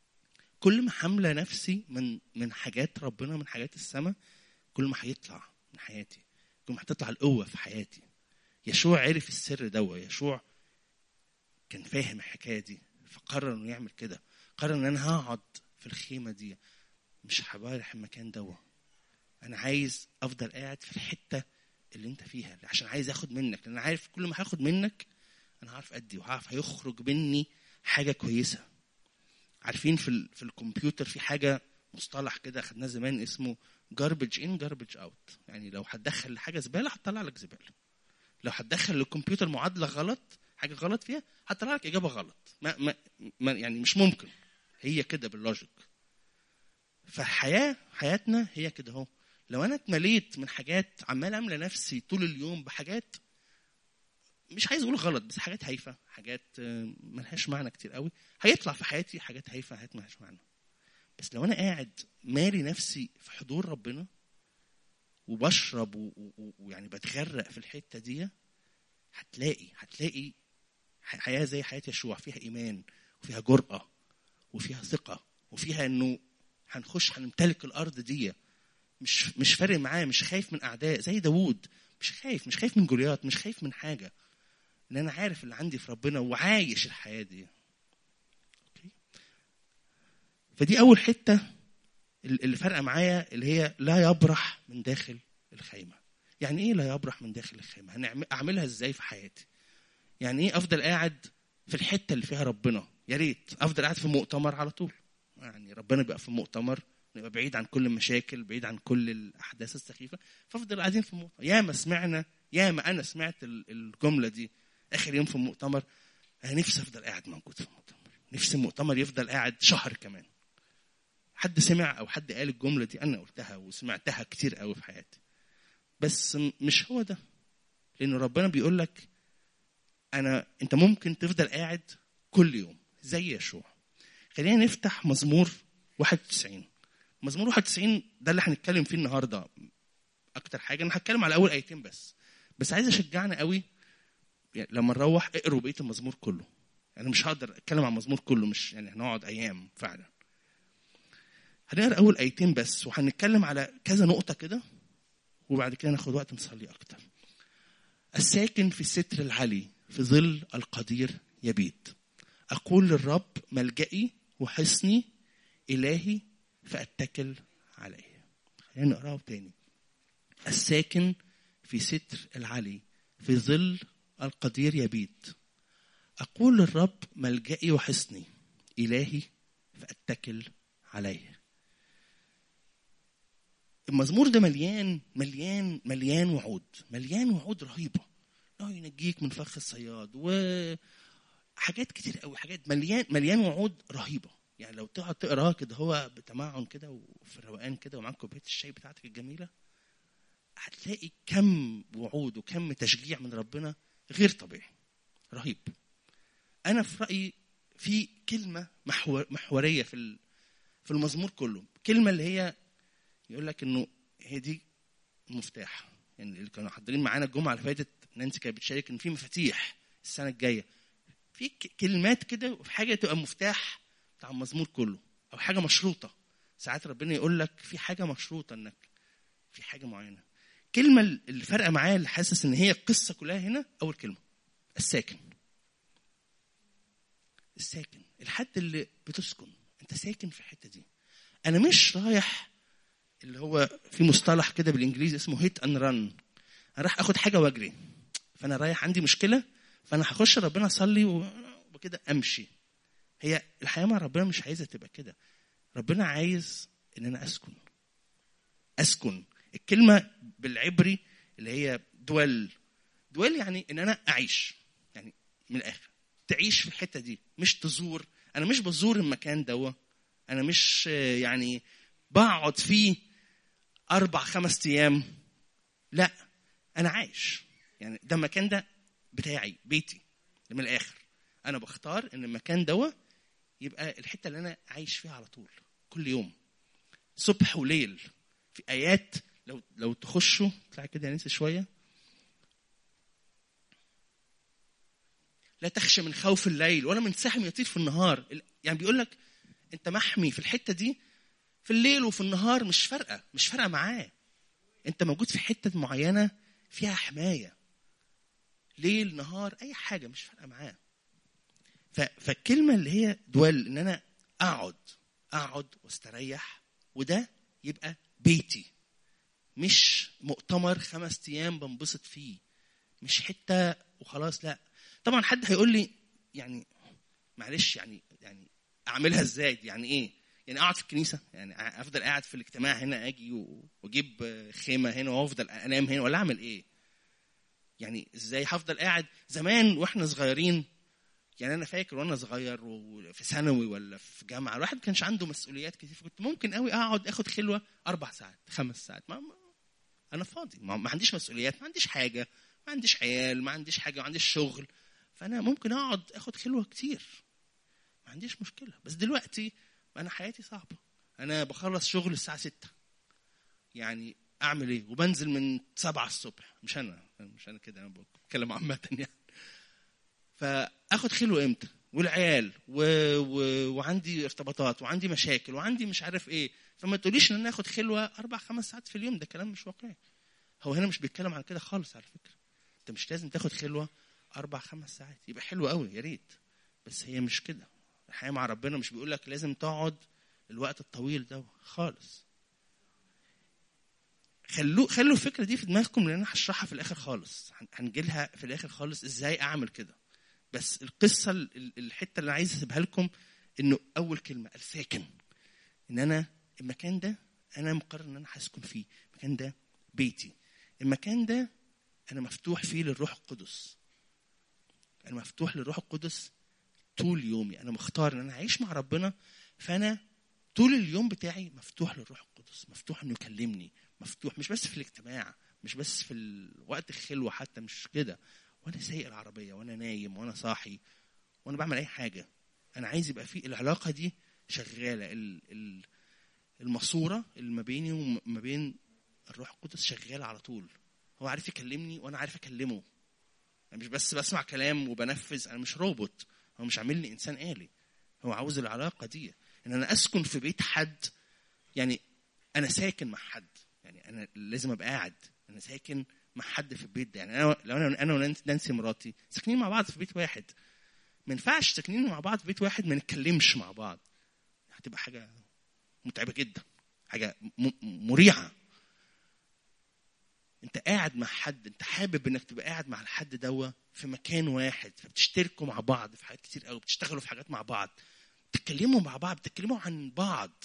D: كل ما حامله نفسي من من حاجات ربنا من حاجات السماء كل ما هيطلع من حياتي يكون هتطلع القوه في حياتي يشوع عرف السر دوا يشوع كان فاهم الحكايه دي فقرر انه يعمل كده قرر ان انا هقعد في الخيمه دي مش هبارح المكان دوا انا عايز افضل قاعد في الحته اللي انت فيها عشان عايز اخد منك لان عارف كل ما هاخد منك انا هعرف ادي وهعرف هيخرج مني حاجه كويسه عارفين في ال... في الكمبيوتر في حاجه مصطلح كده خدناه زمان اسمه جاربج ان جاربج اوت يعني لو هتدخل حاجه زباله هتطلع لك زباله لو هتدخل للكمبيوتر معادله غلط حاجه غلط فيها هتطلع لك اجابه غلط ما, ما, ما يعني مش ممكن هي كده باللوجيك فالحياه حياتنا هي كده اهو لو انا اتمليت من حاجات عمال املى نفسي طول اليوم بحاجات مش عايز اقول غلط بس حاجات هايفه حاجات آه، ملهاش معنى كتير قوي هيطلع في حياتي حاجات هايفه حاجات ملهاش معنى بس لو انا قاعد ماري نفسي في حضور ربنا وبشرب و- و- ويعني بتغرق في الحته دي هتلاقي هتلاقي ح- حياه زي حياه يشوع فيها ايمان وفيها جرأه وفيها ثقه وفيها انه هنخش هنمتلك الارض دي مش مش فارق معاه مش خايف من اعداء زي داوود مش خايف مش خايف من جوليات مش خايف من حاجه لان انا عارف اللي عندي في ربنا وعايش الحياه دي أوكي؟ فدي اول حته اللي فارقه معايا اللي هي لا يبرح من داخل الخيمه يعني ايه لا يبرح من داخل الخيمه هنعمل اعملها ازاي في حياتي يعني ايه افضل قاعد في الحته اللي فيها ربنا يا ريت افضل قاعد في مؤتمر على طول يعني ربنا بيبقى في مؤتمر نبقى بعيد عن كل المشاكل بعيد عن كل الاحداث السخيفه فافضل قاعدين في المؤتمر ياما سمعنا ياما انا سمعت ال- الجمله دي اخر يوم في المؤتمر انا نفسي افضل قاعد موجود في المؤتمر نفسي المؤتمر يفضل قاعد شهر كمان حد سمع او حد قال الجمله دي انا قلتها وسمعتها كتير قوي في حياتي بس م- مش هو ده لان ربنا بيقول لك انا انت ممكن تفضل قاعد كل يوم زي يشوع خلينا نفتح مزمور 91 مزمور 91 ده اللي هنتكلم فيه النهارده اكتر حاجه انا هتكلم على اول ايتين بس بس عايز اشجعنا قوي يعني لما نروح اقروا بقيه المزمور كله انا مش هقدر اتكلم عن المزمور كله مش يعني هنقعد ايام فعلا هنقرا اول ايتين بس وهنتكلم على كذا نقطه كده وبعد كده ناخد وقت نصلي اكتر الساكن في الستر العلي في ظل القدير يبيت اقول للرب ملجئي وحصني الهي فاتكل عليه خلينا نقراه تاني الساكن في ستر العلي في ظل القدير يبيت أقول للرب ملجئي وحصني إلهي فأتكل عليه المزمور ده مليان مليان مليان وعود مليان وعود رهيبة انه ينجيك من فخ الصياد وحاجات كتير قوي حاجات مليان مليان وعود رهيبة يعني لو تقعد تقراها كده هو بتمعن كده وفي الروقان كده ومعاك كوبايه الشاي بتاعتك الجميله هتلاقي كم وعود وكم تشجيع من ربنا غير طبيعي رهيب انا في رايي في كلمه محور محوريه في ال- في المزمور كله كلمه اللي هي يقول لك انه هي دي المفتاح يعني اللي كانوا حاضرين معانا الجمعه اللي فاتت نانسي كانت بتشارك ان في مفاتيح السنه الجايه في ك- كلمات كده وفي حاجه تبقى مفتاح بتاع المزمور كله او حاجه مشروطه ساعات ربنا يقول لك في حاجه مشروطه انك في حاجه معينه كلمه اللي فارقه معايا اللي حاسس ان هي القصه كلها هنا اول كلمه الساكن الساكن الحد اللي بتسكن انت ساكن في الحته دي انا مش رايح اللي هو في مصطلح كده بالانجليزي اسمه هيت ان رن انا رايح اخد حاجه واجري فانا رايح عندي مشكله فانا هخش ربنا اصلي و- وكده امشي هي الحياه مع ربنا مش عايزه تبقى كده ربنا عايز ان انا اسكن اسكن الكلمه بالعبري اللي هي دول دول يعني ان انا اعيش يعني من الاخر تعيش في الحته دي مش تزور انا مش بزور المكان دوا انا مش آه، يعني بقعد فيه اربع خمس ايام لا انا عايش يعني ده المكان ده بتاعي بيتي ده من الاخر انا بختار ان المكان دوا يبقى الحته اللي انا عايش فيها على طول كل يوم صبح وليل في ايات لو لو تخشوا اطلع كده يا ننسى شويه لا تخشى من خوف الليل ولا من سهم يطير في النهار يعني بيقول لك انت محمي في الحته دي في الليل وفي النهار مش فارقه مش فارقه معاه انت موجود في حته معينه فيها حمايه ليل نهار اي حاجه مش فارقه معاه ف- فالكلمه اللي هي دوال ان انا اقعد اقعد واستريح وده يبقى بيتي مش مؤتمر خمس ايام بنبسط فيه مش حته وخلاص لا طبعا حد هيقول لي يعني معلش يعني يعني اعملها ازاي يعني ايه يعني اقعد في الكنيسه يعني افضل قاعد في الاجتماع هنا اجي و- واجيب خيمه هنا وافضل انام هنا ولا اعمل ايه يعني ازاي هفضل قاعد زمان واحنا صغيرين يعني انا فاكر وانا صغير وفي ثانوي ولا في جامعه الواحد ما كانش عنده مسؤوليات كتير فكنت ممكن قوي اقعد اخد خلوه اربع ساعات خمس ساعات ما ما انا فاضي ما, ما عنديش مسؤوليات ما عنديش حاجه ما عنديش عيال ما عنديش حاجه ما عنديش شغل فانا ممكن اقعد اخد خلوه كتير ما عنديش مشكله بس دلوقتي انا حياتي صعبه انا بخلص شغل الساعه 6 يعني اعمل ايه وبنزل من 7 الصبح مش انا مش انا كده انا بتكلم عامه يعني فاخد خلوه امتى والعيال و... و... وعندي ارتباطات وعندي مشاكل وعندي مش عارف ايه فما تقوليش ان انا اخد خلوه اربع خمس ساعات في اليوم ده كلام مش واقعي هو هنا مش بيتكلم عن كده خالص على فكره انت مش لازم تاخد خلوه اربع خمس ساعات يبقى حلو قوي يا ريت بس هي مش كده الحياه مع ربنا مش بيقول لك لازم تقعد الوقت الطويل ده خالص خلوا خلوا الفكره دي في دماغكم لان انا هشرحها في الاخر خالص هن- هنجيلها في الاخر خالص ازاي اعمل كده بس القصه ال- ال- الحته اللي عايز اسيبها لكم انه اول كلمه الساكن ان انا المكان ده انا مقرر ان انا هسكن فيه المكان ده بيتي المكان ده انا مفتوح فيه للروح القدس انا مفتوح للروح القدس طول يومي انا مختار ان انا اعيش مع ربنا فانا طول اليوم بتاعي مفتوح للروح القدس مفتوح انه يكلمني مفتوح مش بس في الاجتماع مش بس في ال- وقت الخلوه حتى مش كده وانا سايق العربيه وانا نايم وانا صاحي وانا بعمل اي حاجه انا عايز يبقى في العلاقه دي شغاله ال- ال- الماسوره اللي ما بيني وما بين الروح القدس شغاله على طول هو عارف يكلمني وانا عارف اكلمه انا مش بس بسمع كلام وبنفذ انا مش روبوت هو مش عاملني انسان آلي هو عاوز العلاقه دي ان انا اسكن في بيت حد يعني انا ساكن مع حد يعني انا لازم ابقى قاعد انا ساكن مع حد في البيت ده يعني انا لو انا انا ونانسي مراتي ساكنين مع بعض في بيت واحد ما ينفعش ساكنين مع بعض في بيت واحد ما نتكلمش مع بعض هتبقى حاجه متعبه جدا حاجه م- مريعه انت قاعد مع حد انت حابب انك تبقى قاعد مع الحد دوا في مكان واحد فبتشتركوا مع بعض في حاجات كتير قوي بتشتغلوا في حاجات مع بعض بتتكلموا مع بعض بتتكلموا عن بعض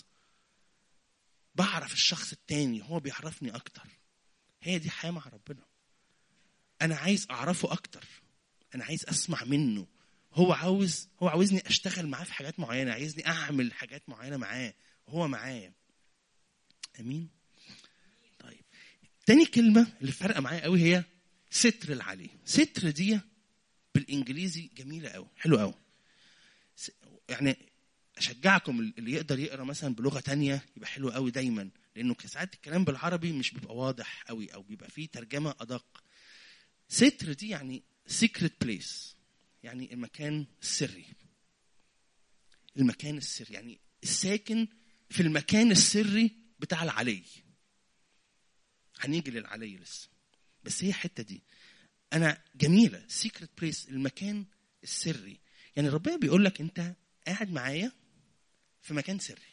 D: بعرف الشخص التاني هو بيعرفني اكتر هي دي حياه مع ربنا انا عايز اعرفه اكتر انا عايز اسمع منه هو عاوز هو عاوزني اشتغل معاه في حاجات معينه عايزني اعمل حاجات معينه معاه وهو معايا امين طيب تاني كلمه اللي فارقه معايا قوي هي ستر العلي ستر دي بالانجليزي جميله قوي حلوه قوي س- يعني اشجعكم اللي يقدر يقرا مثلا بلغه تانية يبقى حلو قوي دايما لانه ساعات الكلام بالعربي مش بيبقى واضح قوي او بيبقى فيه ترجمه ادق ستر دي يعني secret place يعني المكان السري المكان السري يعني الساكن في المكان السري بتاع العلي هنيجي للعلي لسه بس هي الحته دي انا جميله سيكريت بليس المكان السري يعني ربنا بيقول لك انت قاعد معايا في مكان سري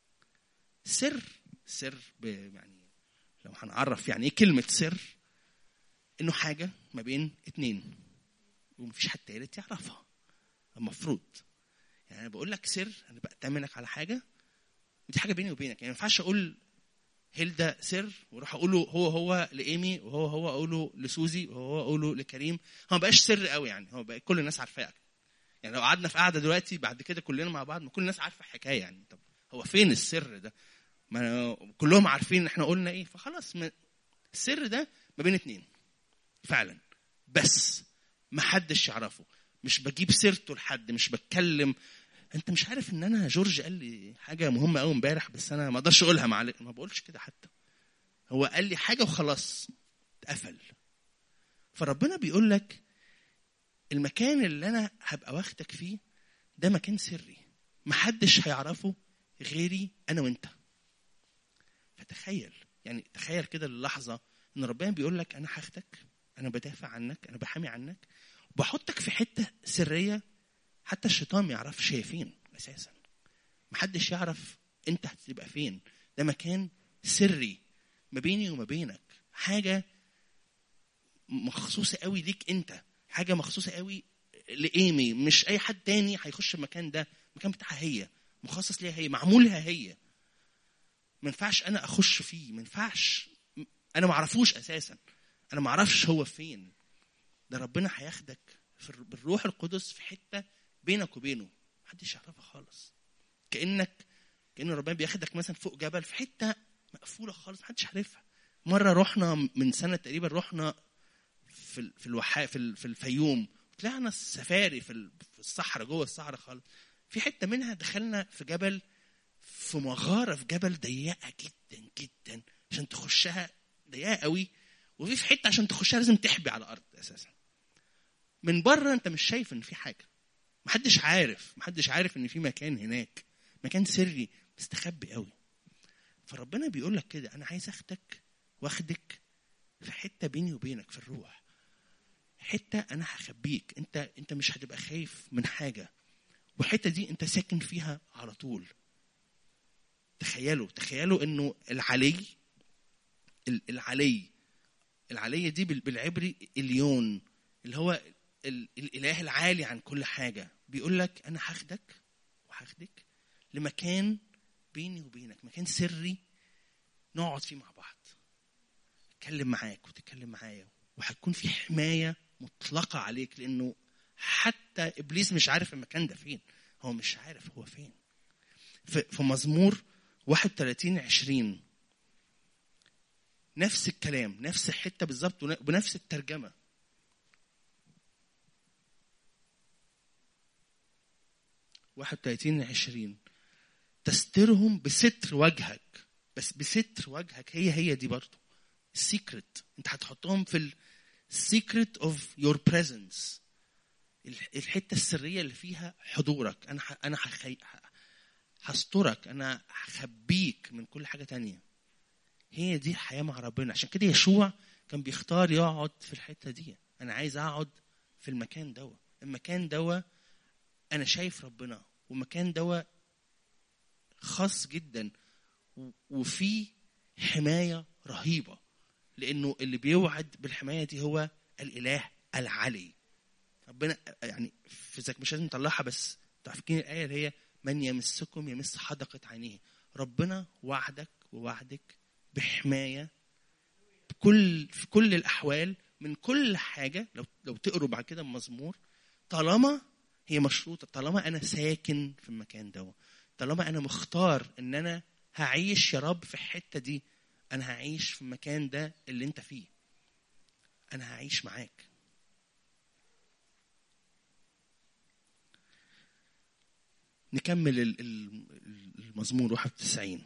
D: سر سر ب- يعني لو هنعرف يعني ايه كلمه سر انه حاجه ما بين اتنين ومفيش حد تالت يعرفها المفروض يعني انا بقول لك سر انا بأتمنك على حاجه ودي حاجه بيني وبينك يعني ما ينفعش اقول هيلدا سر واروح اقوله هو هو لايمي وهو هو اقوله لسوزي وهو اقوله لكريم هو ما بقاش سر قوي يعني هو بقى كل الناس عارفاه يعني لو قعدنا في قعده دلوقتي بعد كده كلنا مع بعض ما كل الناس عارفه الحكايه يعني طب هو فين السر ده ما كلهم عارفين ان احنا قلنا ايه فخلاص ما السر ده ما بين اتنين فعلا بس ما حدش يعرفه مش بجيب سيرته لحد مش بتكلم انت مش عارف ان انا جورج قال لي حاجه مهمه قوي امبارح بس انا ما اقدرش اقولها مع ما بقولش كده حتى هو قال لي حاجه وخلاص اتقفل فربنا بيقول لك المكان اللي انا هبقى واخدك فيه ده مكان سري محدش هيعرفه غيري انا وانت فتخيل يعني تخيل كده اللحظه ان ربنا بيقول لك انا هاخدك انا بدافع عنك انا بحامي عنك وبحطك في حته سريه حتى الشيطان ما يعرفش هي فين اساسا محدش يعرف انت هتبقى فين ده مكان سري ما بيني وما بينك حاجه مخصوصه قوي ليك انت حاجه مخصوصه قوي لايمي مش اي حد تاني هيخش المكان ده المكان بتاعها هي مخصص ليها هي معمول لها هي ما ينفعش انا اخش فيه ما ينفعش انا ما اعرفوش اساسا انا ما اعرفش هو فين ده ربنا هياخدك في الر- بالروح القدس في حته بينك وبينه محدش يعرفها خالص كانك كان ربنا بياخدك مثلا فوق جبل في حته مقفوله خالص محدش عارفها مره رحنا من سنه تقريبا رحنا في ال- في الوحا في ال- في الفيوم طلعنا سفاري في ال- في الصحراء جوه الصحراء خالص في حته منها دخلنا في جبل في مغاره في جبل ضيقه جدا جدا عشان تخشها ضيقه قوي وفي في حته عشان تخشها لازم تحبي على الارض اساسا من بره انت مش شايف ان في حاجه محدش عارف محدش عارف ان في مكان هناك مكان سري مستخبي قوي فربنا بيقول لك كده انا عايز اخدك واخدك في حته بيني وبينك في الروح حته انا هخبيك انت انت مش هتبقى خايف من حاجه والحته دي انت ساكن فيها على طول تخيلوا تخيلوا انه العلي ال- العلي العليه دي بال- بالعبري اليون اللي هو ال- الاله العالي عن كل حاجه بيقول لك انا هاخدك وهاخدك لمكان بيني وبينك مكان سري نقعد فيه مع بعض اتكلم معاك وتتكلم معايا وهتكون في حمايه مطلقه عليك لانه حتى ابليس مش عارف المكان ده فين هو مش عارف هو فين في, في مزمور 31 20 نفس الكلام نفس الحته بالظبط ون- بنفس الترجمه واحد وتلاتين عشرين تسترهم بستر وجهك بس بستر وجهك هي هي دي برضو السيكرت انت هتحطهم في السيكرت اوف يور بريزنس الحته السريه اللي فيها حضورك انا ح... انا هخي... ه- هسترك انا هخبيك من كل حاجه تانية هي دي الحياه مع ربنا عشان كده يشوع كان بيختار يقعد في الحته دي انا عايز اقعد في المكان دوا المكان دوا انا شايف ربنا والمكان دوا خاص جدا و- وفيه حمايه رهيبه لانه اللي بيوعد بالحمايه دي هو الاله العلي ربنا يعني في ذاك مش لازم نطلعها بس تعرفين الايه اللي هي من يمسكم يمس حدقه عينيه ربنا وعدك ووعدك بحمايه بكل في كل الاحوال من كل حاجه لو لو تقروا بعد كده المزمور طالما هي مشروطه طالما انا ساكن في المكان ده طالما انا مختار ان انا هعيش يا رب في الحته دي انا هعيش في المكان ده اللي انت فيه انا هعيش معاك نكمل ال- ال- المزمور 91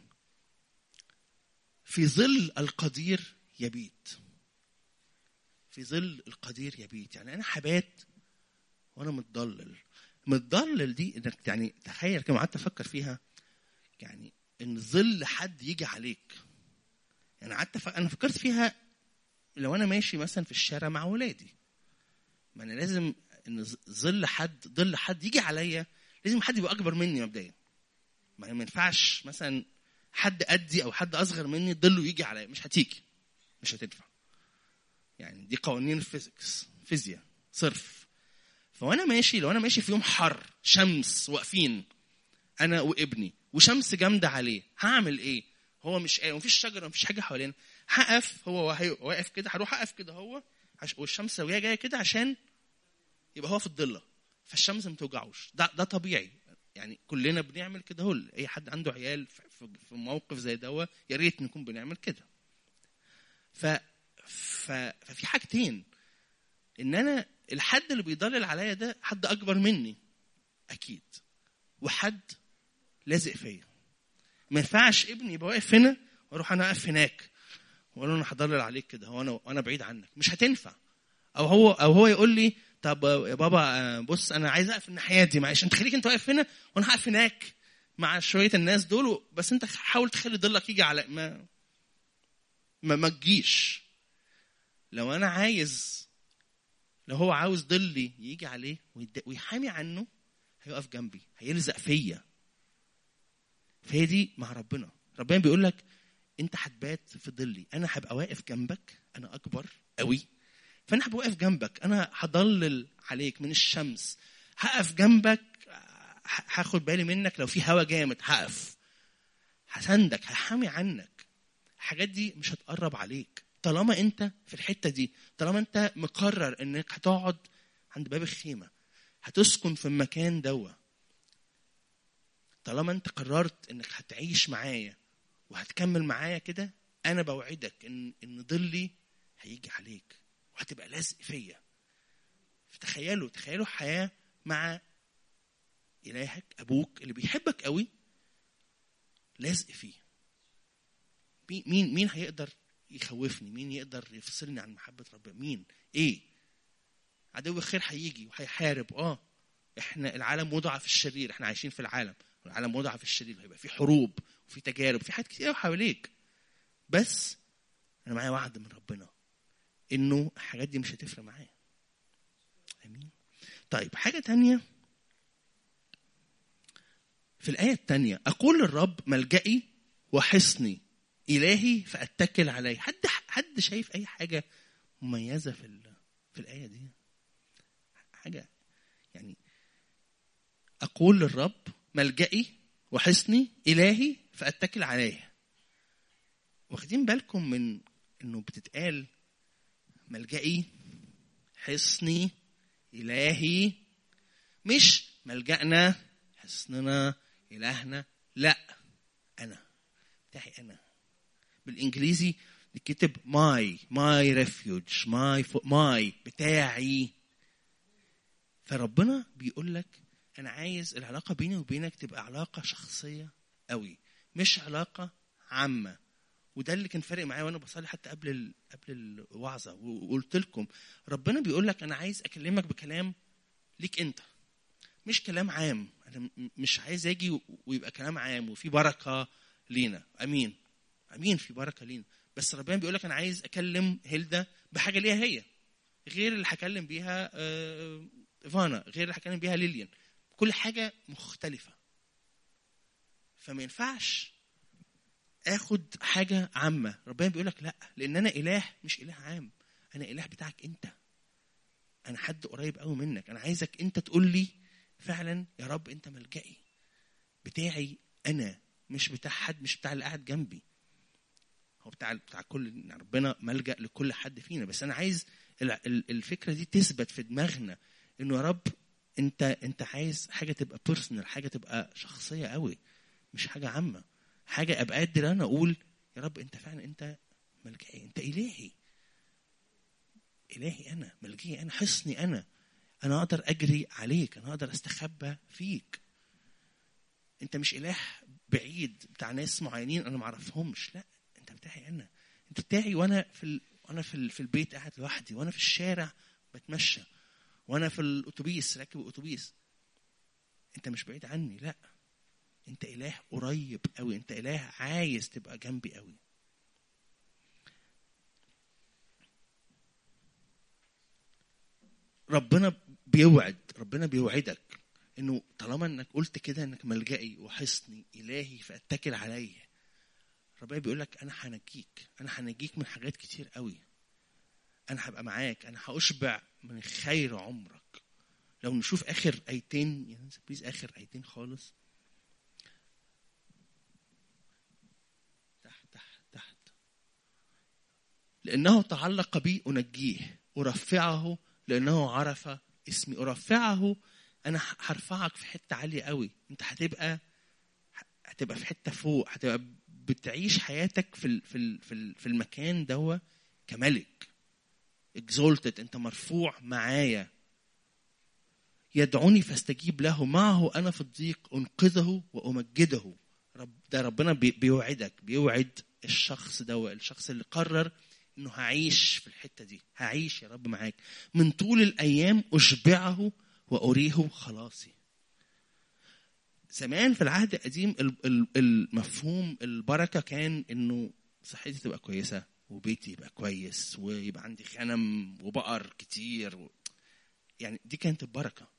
D: في ظل القدير يبيت في ظل القدير يبيت يعني انا حبات وانا متضلل متضلل دي انك يعني تخيل كما قعدت افكر فيها يعني ان ظل حد يجي عليك يعني قعدت ف... انا فكرت فيها لو انا ماشي مثلا في الشارع مع ولادي ما انا لازم ان ظ- ظل حد ظل حد يجي عليا لازم حد يبقى اكبر مني مبدئيا ما ما ينفعش مثلا حد قدي او حد اصغر مني ظله يجي عليا مش هتيجي مش هتنفع يعني دي قوانين الفيزيكس فيزياء صرف فوانا ماشي لو انا ماشي في يوم حر شمس واقفين انا وابني وشمس جامده عليه هعمل ايه هو مش قايم مفيش شجره مفيش حاجه حوالينا هقف هو وهي- واقف كده هروح اقف كده هو عش- والشمس وهي جايه كده عشان يبقى هو في الضله فالشمس ما توجعوش ده ده طبيعي يعني كلنا بنعمل كده هو اي حد عنده عيال في- في في موقف زي دوا يا ريت نكون بنعمل كده ف ف ففي حاجتين ان انا الحد اللي بيضلل عليا ده حد اكبر مني اكيد وحد لازق فيا ما ينفعش ابني يبقى واقف هنا واروح انا اقف هناك واقول له انا هضلل عليك كده وانا وانا بعيد عنك مش هتنفع او هو او هو يقول لي طب يا بابا آه، بص انا عايز اقف الناحيه دي معلش انت خليك انت واقف هنا وانا هقف هناك مع شويه الناس دول بس انت حاول تخلي ضلك يجي على ما ما ما تجيش لو انا عايز لو هو عاوز ضلي يجي عليه ويد- ويحامي عنه هيقف جنبي هيلزق فيا فهي دي مع ربنا ربنا بيقول لك انت هتبات في ظلي انا هبقى واقف جنبك انا اكبر قوي فانا هبقى واقف جنبك انا هضلل عليك من الشمس هقف جنبك ه- هاخد بالي منك لو في هوا جامد هقف هساندك هحامي عنك الحاجات دي مش هتقرب عليك طالما انت في الحته دي طالما انت مقرر انك هتقعد عند باب الخيمه هتسكن في المكان دوا طالما انت قررت انك هتعيش معايا وهتكمل معايا كده انا بوعدك ان ان ظلي هيجي عليك وهتبقى لازق فيا فتخيلوا تخيلوا حياه مع الهك ابوك اللي بيحبك قوي لازق فيه مين مين مين هيقدر يخوفني مين يقدر يفصلني عن محبه ربنا مين ايه عدو الخير هيجي وهيحارب اه احنا العالم وضع في الشرير احنا عايشين في العالم والعالم وضع في الشرير هيبقى في حروب وفي تجارب في حاجات كتير حواليك بس انا معايا وعد من ربنا انه الحاجات دي مش هتفرق معايا امين طيب حاجه تانية في الآية الثانية أقول للرب ملجئي وحصني إلهي فأتكل عليه حد حد شايف أي حاجة مميزة في ال- في الآية دي حاجة يعني أقول للرب ملجئي وحصني إلهي فأتكل عليه واخدين بالكم من إنه بتتقال ملجئي حصني إلهي مش ملجأنا حصننا إلهنا لا أنا بتاعي أنا بالإنجليزي بيتكتب ماي ماي ريفيوج ماي ماي بتاعي فربنا بيقول لك أنا عايز العلاقة بيني وبينك تبقى علاقة شخصية قوي مش علاقة عامة وده اللي كان فارق معايا وانا بصلي حتى قبل ال... قبل الوعظه وقلت لكم ربنا بيقول لك انا عايز اكلمك بكلام ليك انت مش كلام عام انا م- مش عايز اجي و- ويبقى كلام عام وفي بركه لينا امين امين في بركه لينا بس ربنا بيقول لك انا عايز اكلم هيلدا بحاجه ليها هي غير اللي هكلم بيها آه، فانا غير اللي هكلم بيها ليليان كل حاجه مختلفه فما ينفعش اخد حاجه عامه ربنا بيقول لك لا لان انا اله مش اله عام انا اله بتاعك انت انا حد قريب قوي منك انا عايزك انت تقول لي فعلا يا رب انت ملجئي بتاعي انا مش بتاع حد مش بتاع اللي قاعد جنبي هو بتاع بتاع كل ربنا ملجا لكل حد فينا بس انا عايز ال- ال- الفكره دي تثبت في دماغنا انه يا رب انت انت عايز حاجه تبقى بيرسونال حاجه تبقى شخصيه قوي مش حاجه عامه حاجه ابقى قادر انا اقول يا رب انت فعلا انت ملجئي انت الهي الهي انا ملجئي انا حصني انا انا اقدر اجري عليك انا اقدر استخبى فيك انت مش اله بعيد بتاع ناس معينين انا ما اعرفهمش لا انت بتاعي انا انت بتاعي وانا في ال... وانا في, ال... في البيت قاعد لوحدي وانا في الشارع بتمشى وانا في الاتوبيس راكب الاتوبيس انت مش بعيد عني لا انت اله قريب قوي انت اله عايز تبقى جنبي قوي ربنا بيوعد ربنا بيوعدك انه طالما انك قلت كده انك ملجئي وحصني الهي فاتكل عليا ربنا بيقول لك انا هنجيك انا هنجيك من حاجات كتير قوي انا هبقى معاك انا هاشبع من خير عمرك لو نشوف اخر ايتين يعني بليز اخر ايتين خالص تحت تحت تحت لانه تعلق بي انجيه ارفعه لانه عرف اسمي ارفعه انا هرفعك في حته عاليه قوي انت هتبقى هتبقى في حته فوق هتبقى بتعيش حياتك في ال- في ال- في ال- في المكان دوا كملك exalted انت مرفوع معايا يدعوني فاستجيب له معه انا في الضيق انقذه وامجده رب ده ربنا بي- بيوعدك بيوعد الشخص ده الشخص اللي قرر انه هعيش في الحته دي هعيش يا رب معاك من طول الايام اشبعه واريه خلاصي زمان في العهد القديم ال- ال- المفهوم البركه كان انه صحتي تبقى كويسه وبيتي يبقى كويس ويبقى عندي غنم وبقر كتير و... يعني دي كانت البركه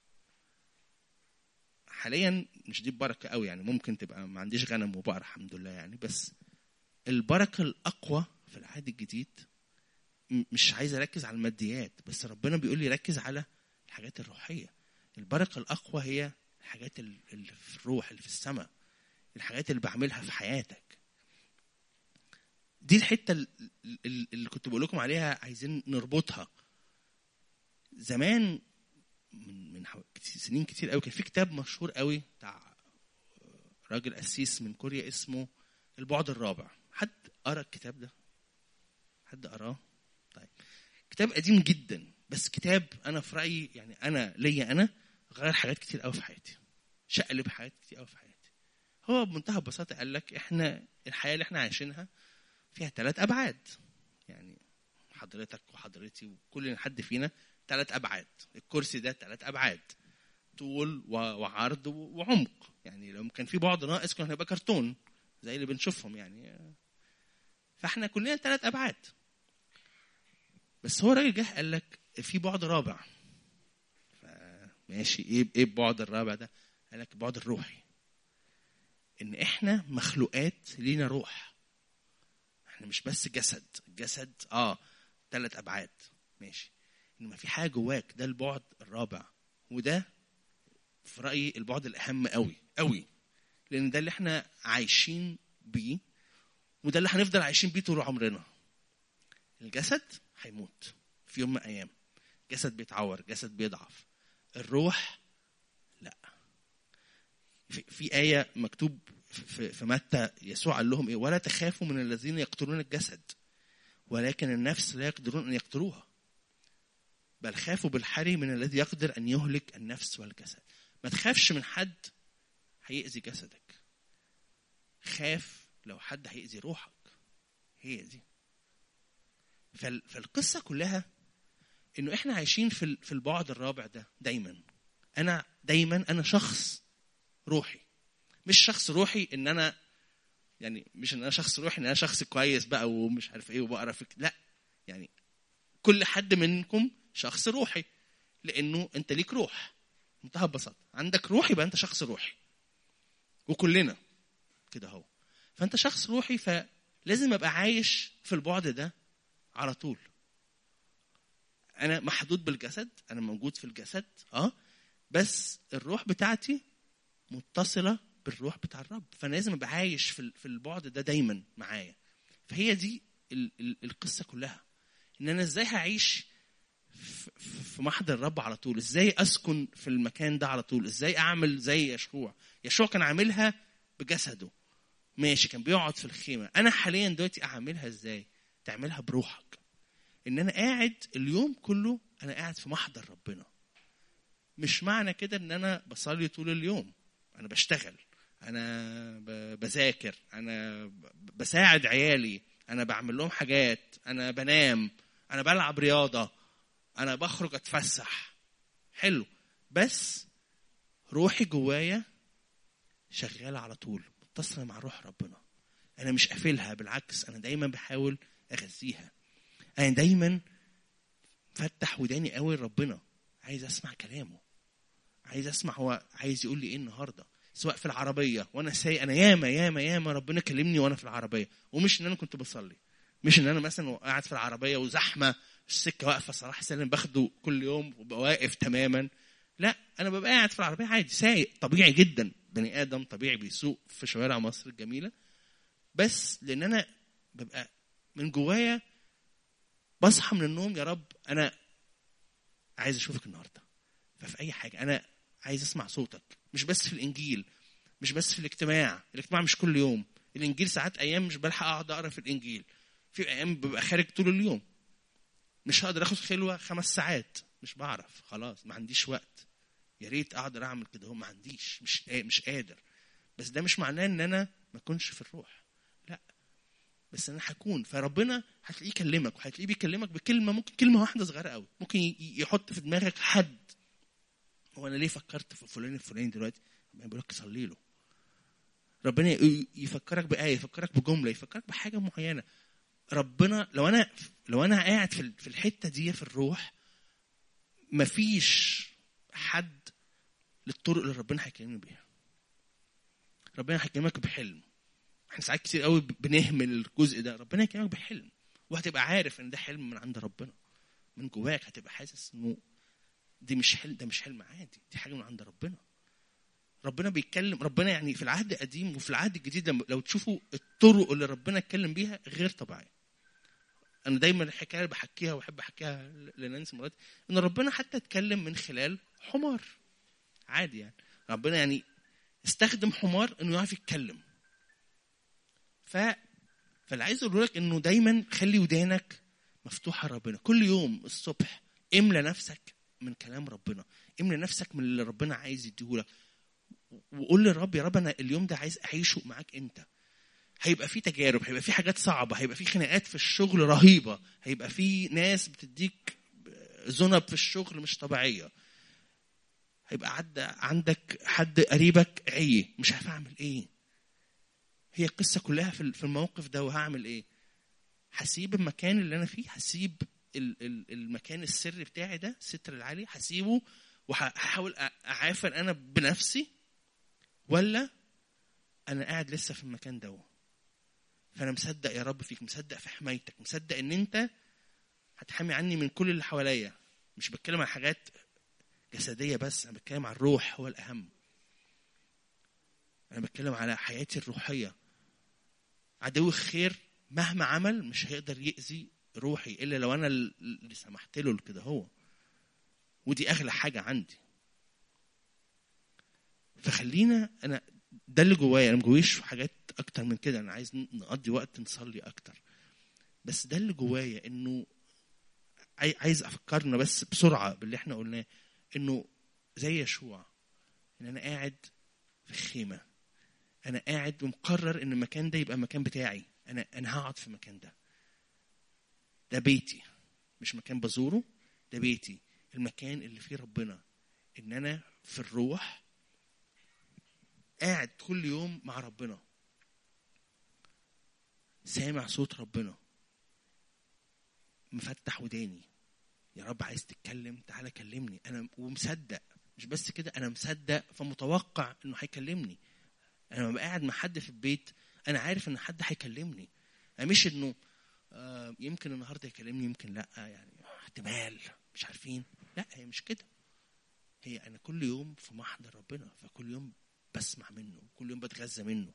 D: حاليا مش دي البركه قوي يعني ممكن تبقى ما عنديش غنم وبقر الحمد لله يعني بس البركه الاقوى في العهد الجديد م- مش عايز اركز على الماديات بس ربنا بيقول لي ركز على الحاجات الروحيه البركه الاقوى هي الحاجات ال- اللي في الروح اللي في السماء الحاجات اللي بعملها في حياتك دي الحته ال- ال- اللي كنت بقول لكم عليها عايزين نربطها زمان من من حو- سنين كتير قوي كان في كتاب مشهور قوي بتاع راجل قسيس من كوريا اسمه البعد الرابع حد قرا الكتاب ده حد قراه طيب كتاب قديم جدا بس كتاب انا في رايي يعني انا ليا انا غير حاجات كتير قوي في حياتي شقلب حاجات كتير قوي في حياتي هو بمنتهى البساطه قال لك احنا الحياه اللي احنا عايشينها فيها ثلاث ابعاد يعني حضرتك وحضرتي وكل حد فينا ثلاث ابعاد الكرسي ده ثلاث ابعاد طول و- وعرض و- وعمق يعني لو كان في بعد ناقص كان هيبقى كرتون زي اللي بنشوفهم يعني فاحنا كلنا ثلاث ابعاد بس هو راجل جه قال لك في بعد رابع ماشي ايه ايه البعد الرابع ده قال لك البعد الروحي ان احنا مخلوقات لينا روح احنا مش بس جسد الجسد اه ثلاث ابعاد ماشي انما في حاجه جواك ده البعد الرابع وده في رايي البعد الاهم قوي قوي لان ده اللي احنا عايشين بيه وده اللي هنفضل عايشين بيه طول عمرنا الجسد هيموت في يوم من الايام جسد بيتعور جسد بيضعف الروح لا في, في آية مكتوب في, في متى يسوع قال لهم إيه ولا تخافوا من الذين يقتلون الجسد ولكن النفس لا يقدرون أن يقتلوها بل خافوا بالحري من الذي يقدر أن يهلك النفس والجسد ما تخافش من حد هيأذي جسدك خاف لو حد هيأذي روحك هي دي فال- فالقصة كلها انه احنا عايشين في ال- في البعد الرابع ده دايما انا دايما انا شخص روحي مش شخص روحي ان انا يعني مش ان انا شخص روحي ان انا شخص كويس بقى ومش عارف ايه وبقرا في لا يعني كل حد منكم شخص روحي لانه انت ليك روح منتهى البساطه عندك روح يبقى انت شخص روحي وكلنا كده اهو فانت شخص روحي فلازم ابقى عايش في البعد ده على طول انا محدود بالجسد انا موجود في الجسد اه بس الروح بتاعتي متصله بالروح بتاع الرب فانا لازم ابقى عايش في ال- في البعد ده دايما معايا فهي دي ال- ال- القصه كلها ان انا ازاي هعيش في- في في محضر الرب على طول ازاي اسكن في المكان ده على طول ازاي اعمل زي يشوع يشوع كان عاملها بجسده ماشي كان بيقعد في الخيمه انا حاليا دلوقتي اعملها ازاي تعملها بروحك ان انا قاعد اليوم كله انا قاعد في محضر ربنا مش معنى كده ان انا بصلي طول اليوم انا بشتغل انا ب- بذاكر انا ب- بساعد عيالي انا بعمل لهم حاجات انا بنام انا بلعب رياضه انا بخرج اتفسح حلو بس روحي جوايا شغاله على طول متصله مع روح ربنا انا مش قافلها بالعكس انا دايما بحاول اغذيها انا دايما فتح وداني قوي لربنا عايز اسمع كلامه عايز اسمع هو عايز يقول لي ايه النهارده سواء في العربيه وانا سايق انا ياما ياما ياما ربنا كلمني وانا في العربيه ومش ان انا كنت بصلي مش ان انا مثلا قاعد في العربيه وزحمه السكه واقفه صلاح سالم باخده كل يوم وببقى واقف تماما لا انا ببقى قاعد في العربيه عادي سايق طبيعي جدا بني ادم طبيعي بيسوق في شوارع مصر الجميله بس لان انا ببقى من جوايا بصحى من النوم يا رب انا عايز اشوفك النهارده ففي اي حاجه انا عايز اسمع صوتك مش بس في الانجيل مش بس في الاجتماع الاجتماع مش كل يوم الانجيل ساعات ايام مش بلحق اقعد اقرا في الانجيل في ايام ببقى خارج طول اليوم مش هقدر اخد خلوه خمس ساعات مش بعرف خلاص ما عنديش وقت يا ريت اقدر اعمل كده هو ما عنديش مش مش قادر بس ده مش معناه ان انا ما اكونش في الروح لا بس انا هكون فربنا هتلاقيه يكلمك وهتلاقيه بيكلمك بكلمه ممكن كلمه واحده صغيره قوي ممكن ي- يحط في دماغك حد هو انا ليه فكرت في فلان الفلاني دلوقتي بيقول لك صلي له ربنا ي- يفكرك بآية يفكرك بجملة يفكرك بحاجة معينة ربنا لو انا لو انا قاعد في ال- في الحته دي في الروح مفيش حد للطرق اللي ربنا هيكلمني بيها ربنا هيكلمك بحلم احنا ساعات كتير قوي بنهمل الجزء ده ربنا يكلمك بحلم وهتبقى عارف ان ده حلم من عند ربنا من جواك هتبقى حاسس انه دي مش حلم ده مش حلم عادي دي حاجه من عند ربنا ربنا بيتكلم ربنا يعني في العهد القديم وفي العهد الجديد لما لو تشوفوا الطرق اللي ربنا اتكلم بيها غير طبيعيه انا دايما الحكايه اللي بحكيها واحب احكيها لنانسي مراتي ان ربنا حتى اتكلم من خلال حمار عادي يعني ربنا يعني استخدم حمار انه يعرف يتكلم ف فاللي عايز اقوله لك انه دايما خلي ودانك مفتوحه لربنا كل يوم الصبح املى نفسك من كلام ربنا املى نفسك من اللي ربنا عايز يديهولك وقول للرب يا رب انا اليوم ده عايز اعيشه معاك انت هيبقى في تجارب هيبقى في حاجات صعبه هيبقى في خناقات في الشغل رهيبه هيبقى في ناس بتديك ذنب في الشغل مش طبيعيه هيبقى عد عندك حد قريبك عي مش عارف اعمل ايه هي القصه كلها في في الموقف ده وهعمل ايه هسيب المكان اللي انا فيه هسيب ال- ال- المكان السري بتاعي ده الستر العالي هسيبه وهحاول اعافر انا بنفسي ولا انا قاعد لسه في المكان ده فانا مصدق يا رب فيك مصدق في حمايتك مصدق ان انت هتحمي عني من كل اللي حواليا مش بتكلم عن حاجات جسديه بس انا بتكلم عن الروح هو الاهم انا بتكلم على حياتي الروحيه عدو الخير مهما عمل مش هيقدر يأذي روحي الا لو انا اللي سمحت له كده هو ودي اغلى حاجه عندي فخلينا انا ده اللي جوايا انا ما جوايش حاجات اكتر من كده انا عايز نقضي وقت نصلي اكتر بس ده اللي جوايا انه عاي- عايز افكرنا بس بسرعه باللي احنا قلناه انه زي يشوع ان انا قاعد في خيمه انا قاعد ومقرر ان المكان ده يبقى المكان بتاعي انا انا هقعد في المكان ده ده بيتي مش مكان بزوره ده بيتي المكان اللي فيه ربنا ان انا في الروح قاعد كل يوم مع ربنا سامع صوت ربنا مفتح وداني يا رب عايز تتكلم تعالى كلمني انا ومصدق مش بس كده انا مصدق فمتوقع انه هيكلمني انا لما قاعد مع حد في البيت انا عارف ان حد هيكلمني أنا مش انه آه، يمكن النهارده يكلمني يمكن لا يعني احتمال مش عارفين لا هي مش كده هي انا كل يوم في محضر ربنا فكل يوم بسمع منه كل يوم بتغذى منه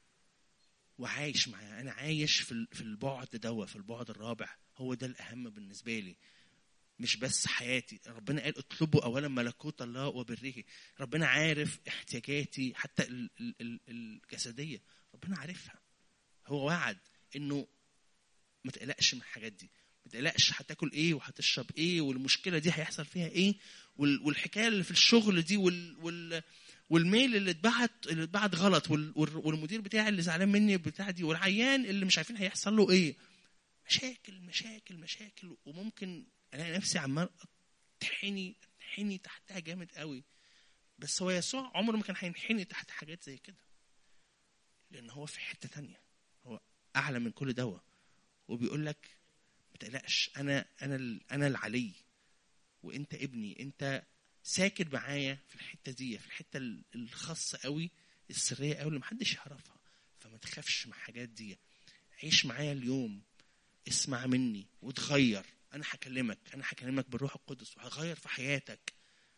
D: وعايش معاه انا عايش في ال- في البعد دوا في البعد الرابع هو ده الاهم بالنسبه لي مش بس حياتي ربنا قال اطلبوا اولا ملكوت الله وبره ربنا عارف احتياجاتي حتى ال- ال- ال- الجسديه ربنا عارفها هو وعد انه ما تقلقش من الحاجات دي ما تقلقش هتاكل ايه وهتشرب ايه والمشكله دي هيحصل فيها ايه وال- والحكايه اللي في الشغل دي وال, وال والميل اللي اتبعت اللي اتبعت غلط وال- وال- والمدير بتاعي اللي زعلان مني بتاع دي والعيان اللي مش عارفين هيحصل له ايه مشاكل مشاكل مشاكل وممكن الاقي نفسي عمال اتحني اتحني تحتها جامد قوي بس هو يسوع عمره ما كان هينحني تحت حاجات زي كده لان هو في حته تانية هو اعلى من كل دواء وبيقول لك ما تقلقش انا انا ال- انا العلي وانت ابني انت ساكن معايا في الحته دي في الحته ال- الخاصه قوي السريه قوي اللي محدش يعرفها فما تخافش من الحاجات دي عيش معايا اليوم اسمع مني وتغير انا هكلمك انا هكلمك بالروح القدس وهغير في حياتك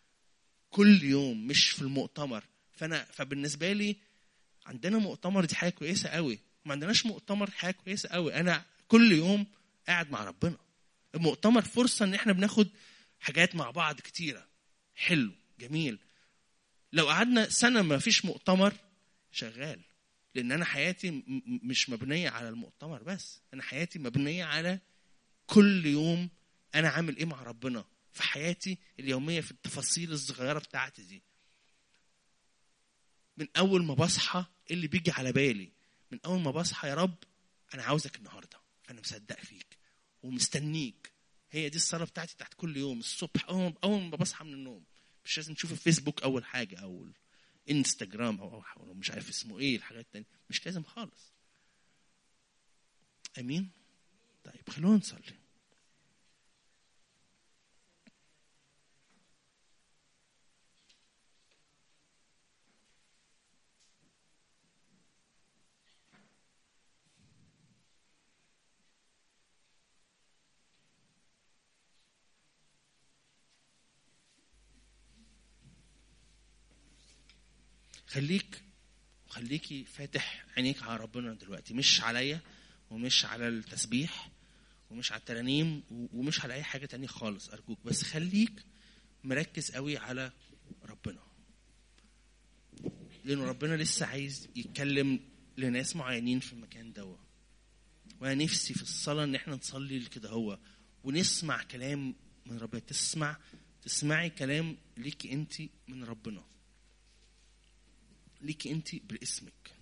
D: كل يوم مش في المؤتمر فانا فبالنسبه لي عندنا مؤتمر دي حاجه كويسه قوي ما عندناش مؤتمر حاجه كويسه قوي انا كل يوم قاعد مع ربنا المؤتمر فرصه ان احنا بناخد حاجات مع بعض كتيره حلو جميل لو قعدنا سنه ما فيش مؤتمر شغال لان انا حياتي م- م- مش مبنيه على المؤتمر بس انا حياتي مبنيه على كل يوم انا عامل ايه مع ربنا في حياتي اليوميه في التفاصيل الصغيره بتاعتي دي من اول ما بصحى إيه اللي بيجي على بالي من اول ما بصحى يا رب انا عاوزك النهارده انا مصدق فيك ومستنيك هي دي الصلاه بتاعتي بتاعت كل يوم الصبح اول اول ما بصحى من النوم مش لازم تشوف الفيسبوك اول حاجه او الانستجرام او أو مش عارف اسمه ايه الحاجات التانية مش لازم خالص امين طيب خلونا نصلي خليك خليكي فاتح عينيك على ربنا دلوقتي مش عليا ومش على التسبيح ومش على الترانيم و- ومش على اي حاجه تانية خالص ارجوك بس خليك مركز قوي على ربنا لانه ربنا لسه عايز يتكلم لناس معينين في المكان ده وانا نفسي في الصلاه ان احنا نصلي كده هو ونسمع كلام من ربنا تسمع تسمعي كلام ليكي انت من ربنا ليكي انت باسمك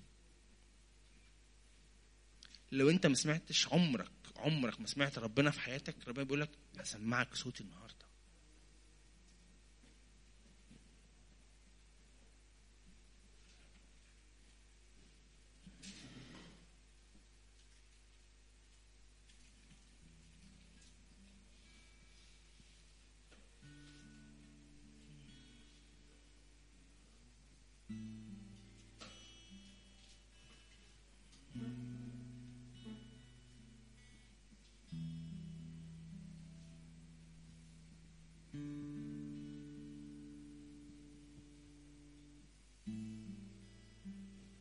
D: لو انت ما سمعتش عمرك عمرك ما سمعت ربنا في حياتك ربنا بيقول لك هسمعك صوتي النهارده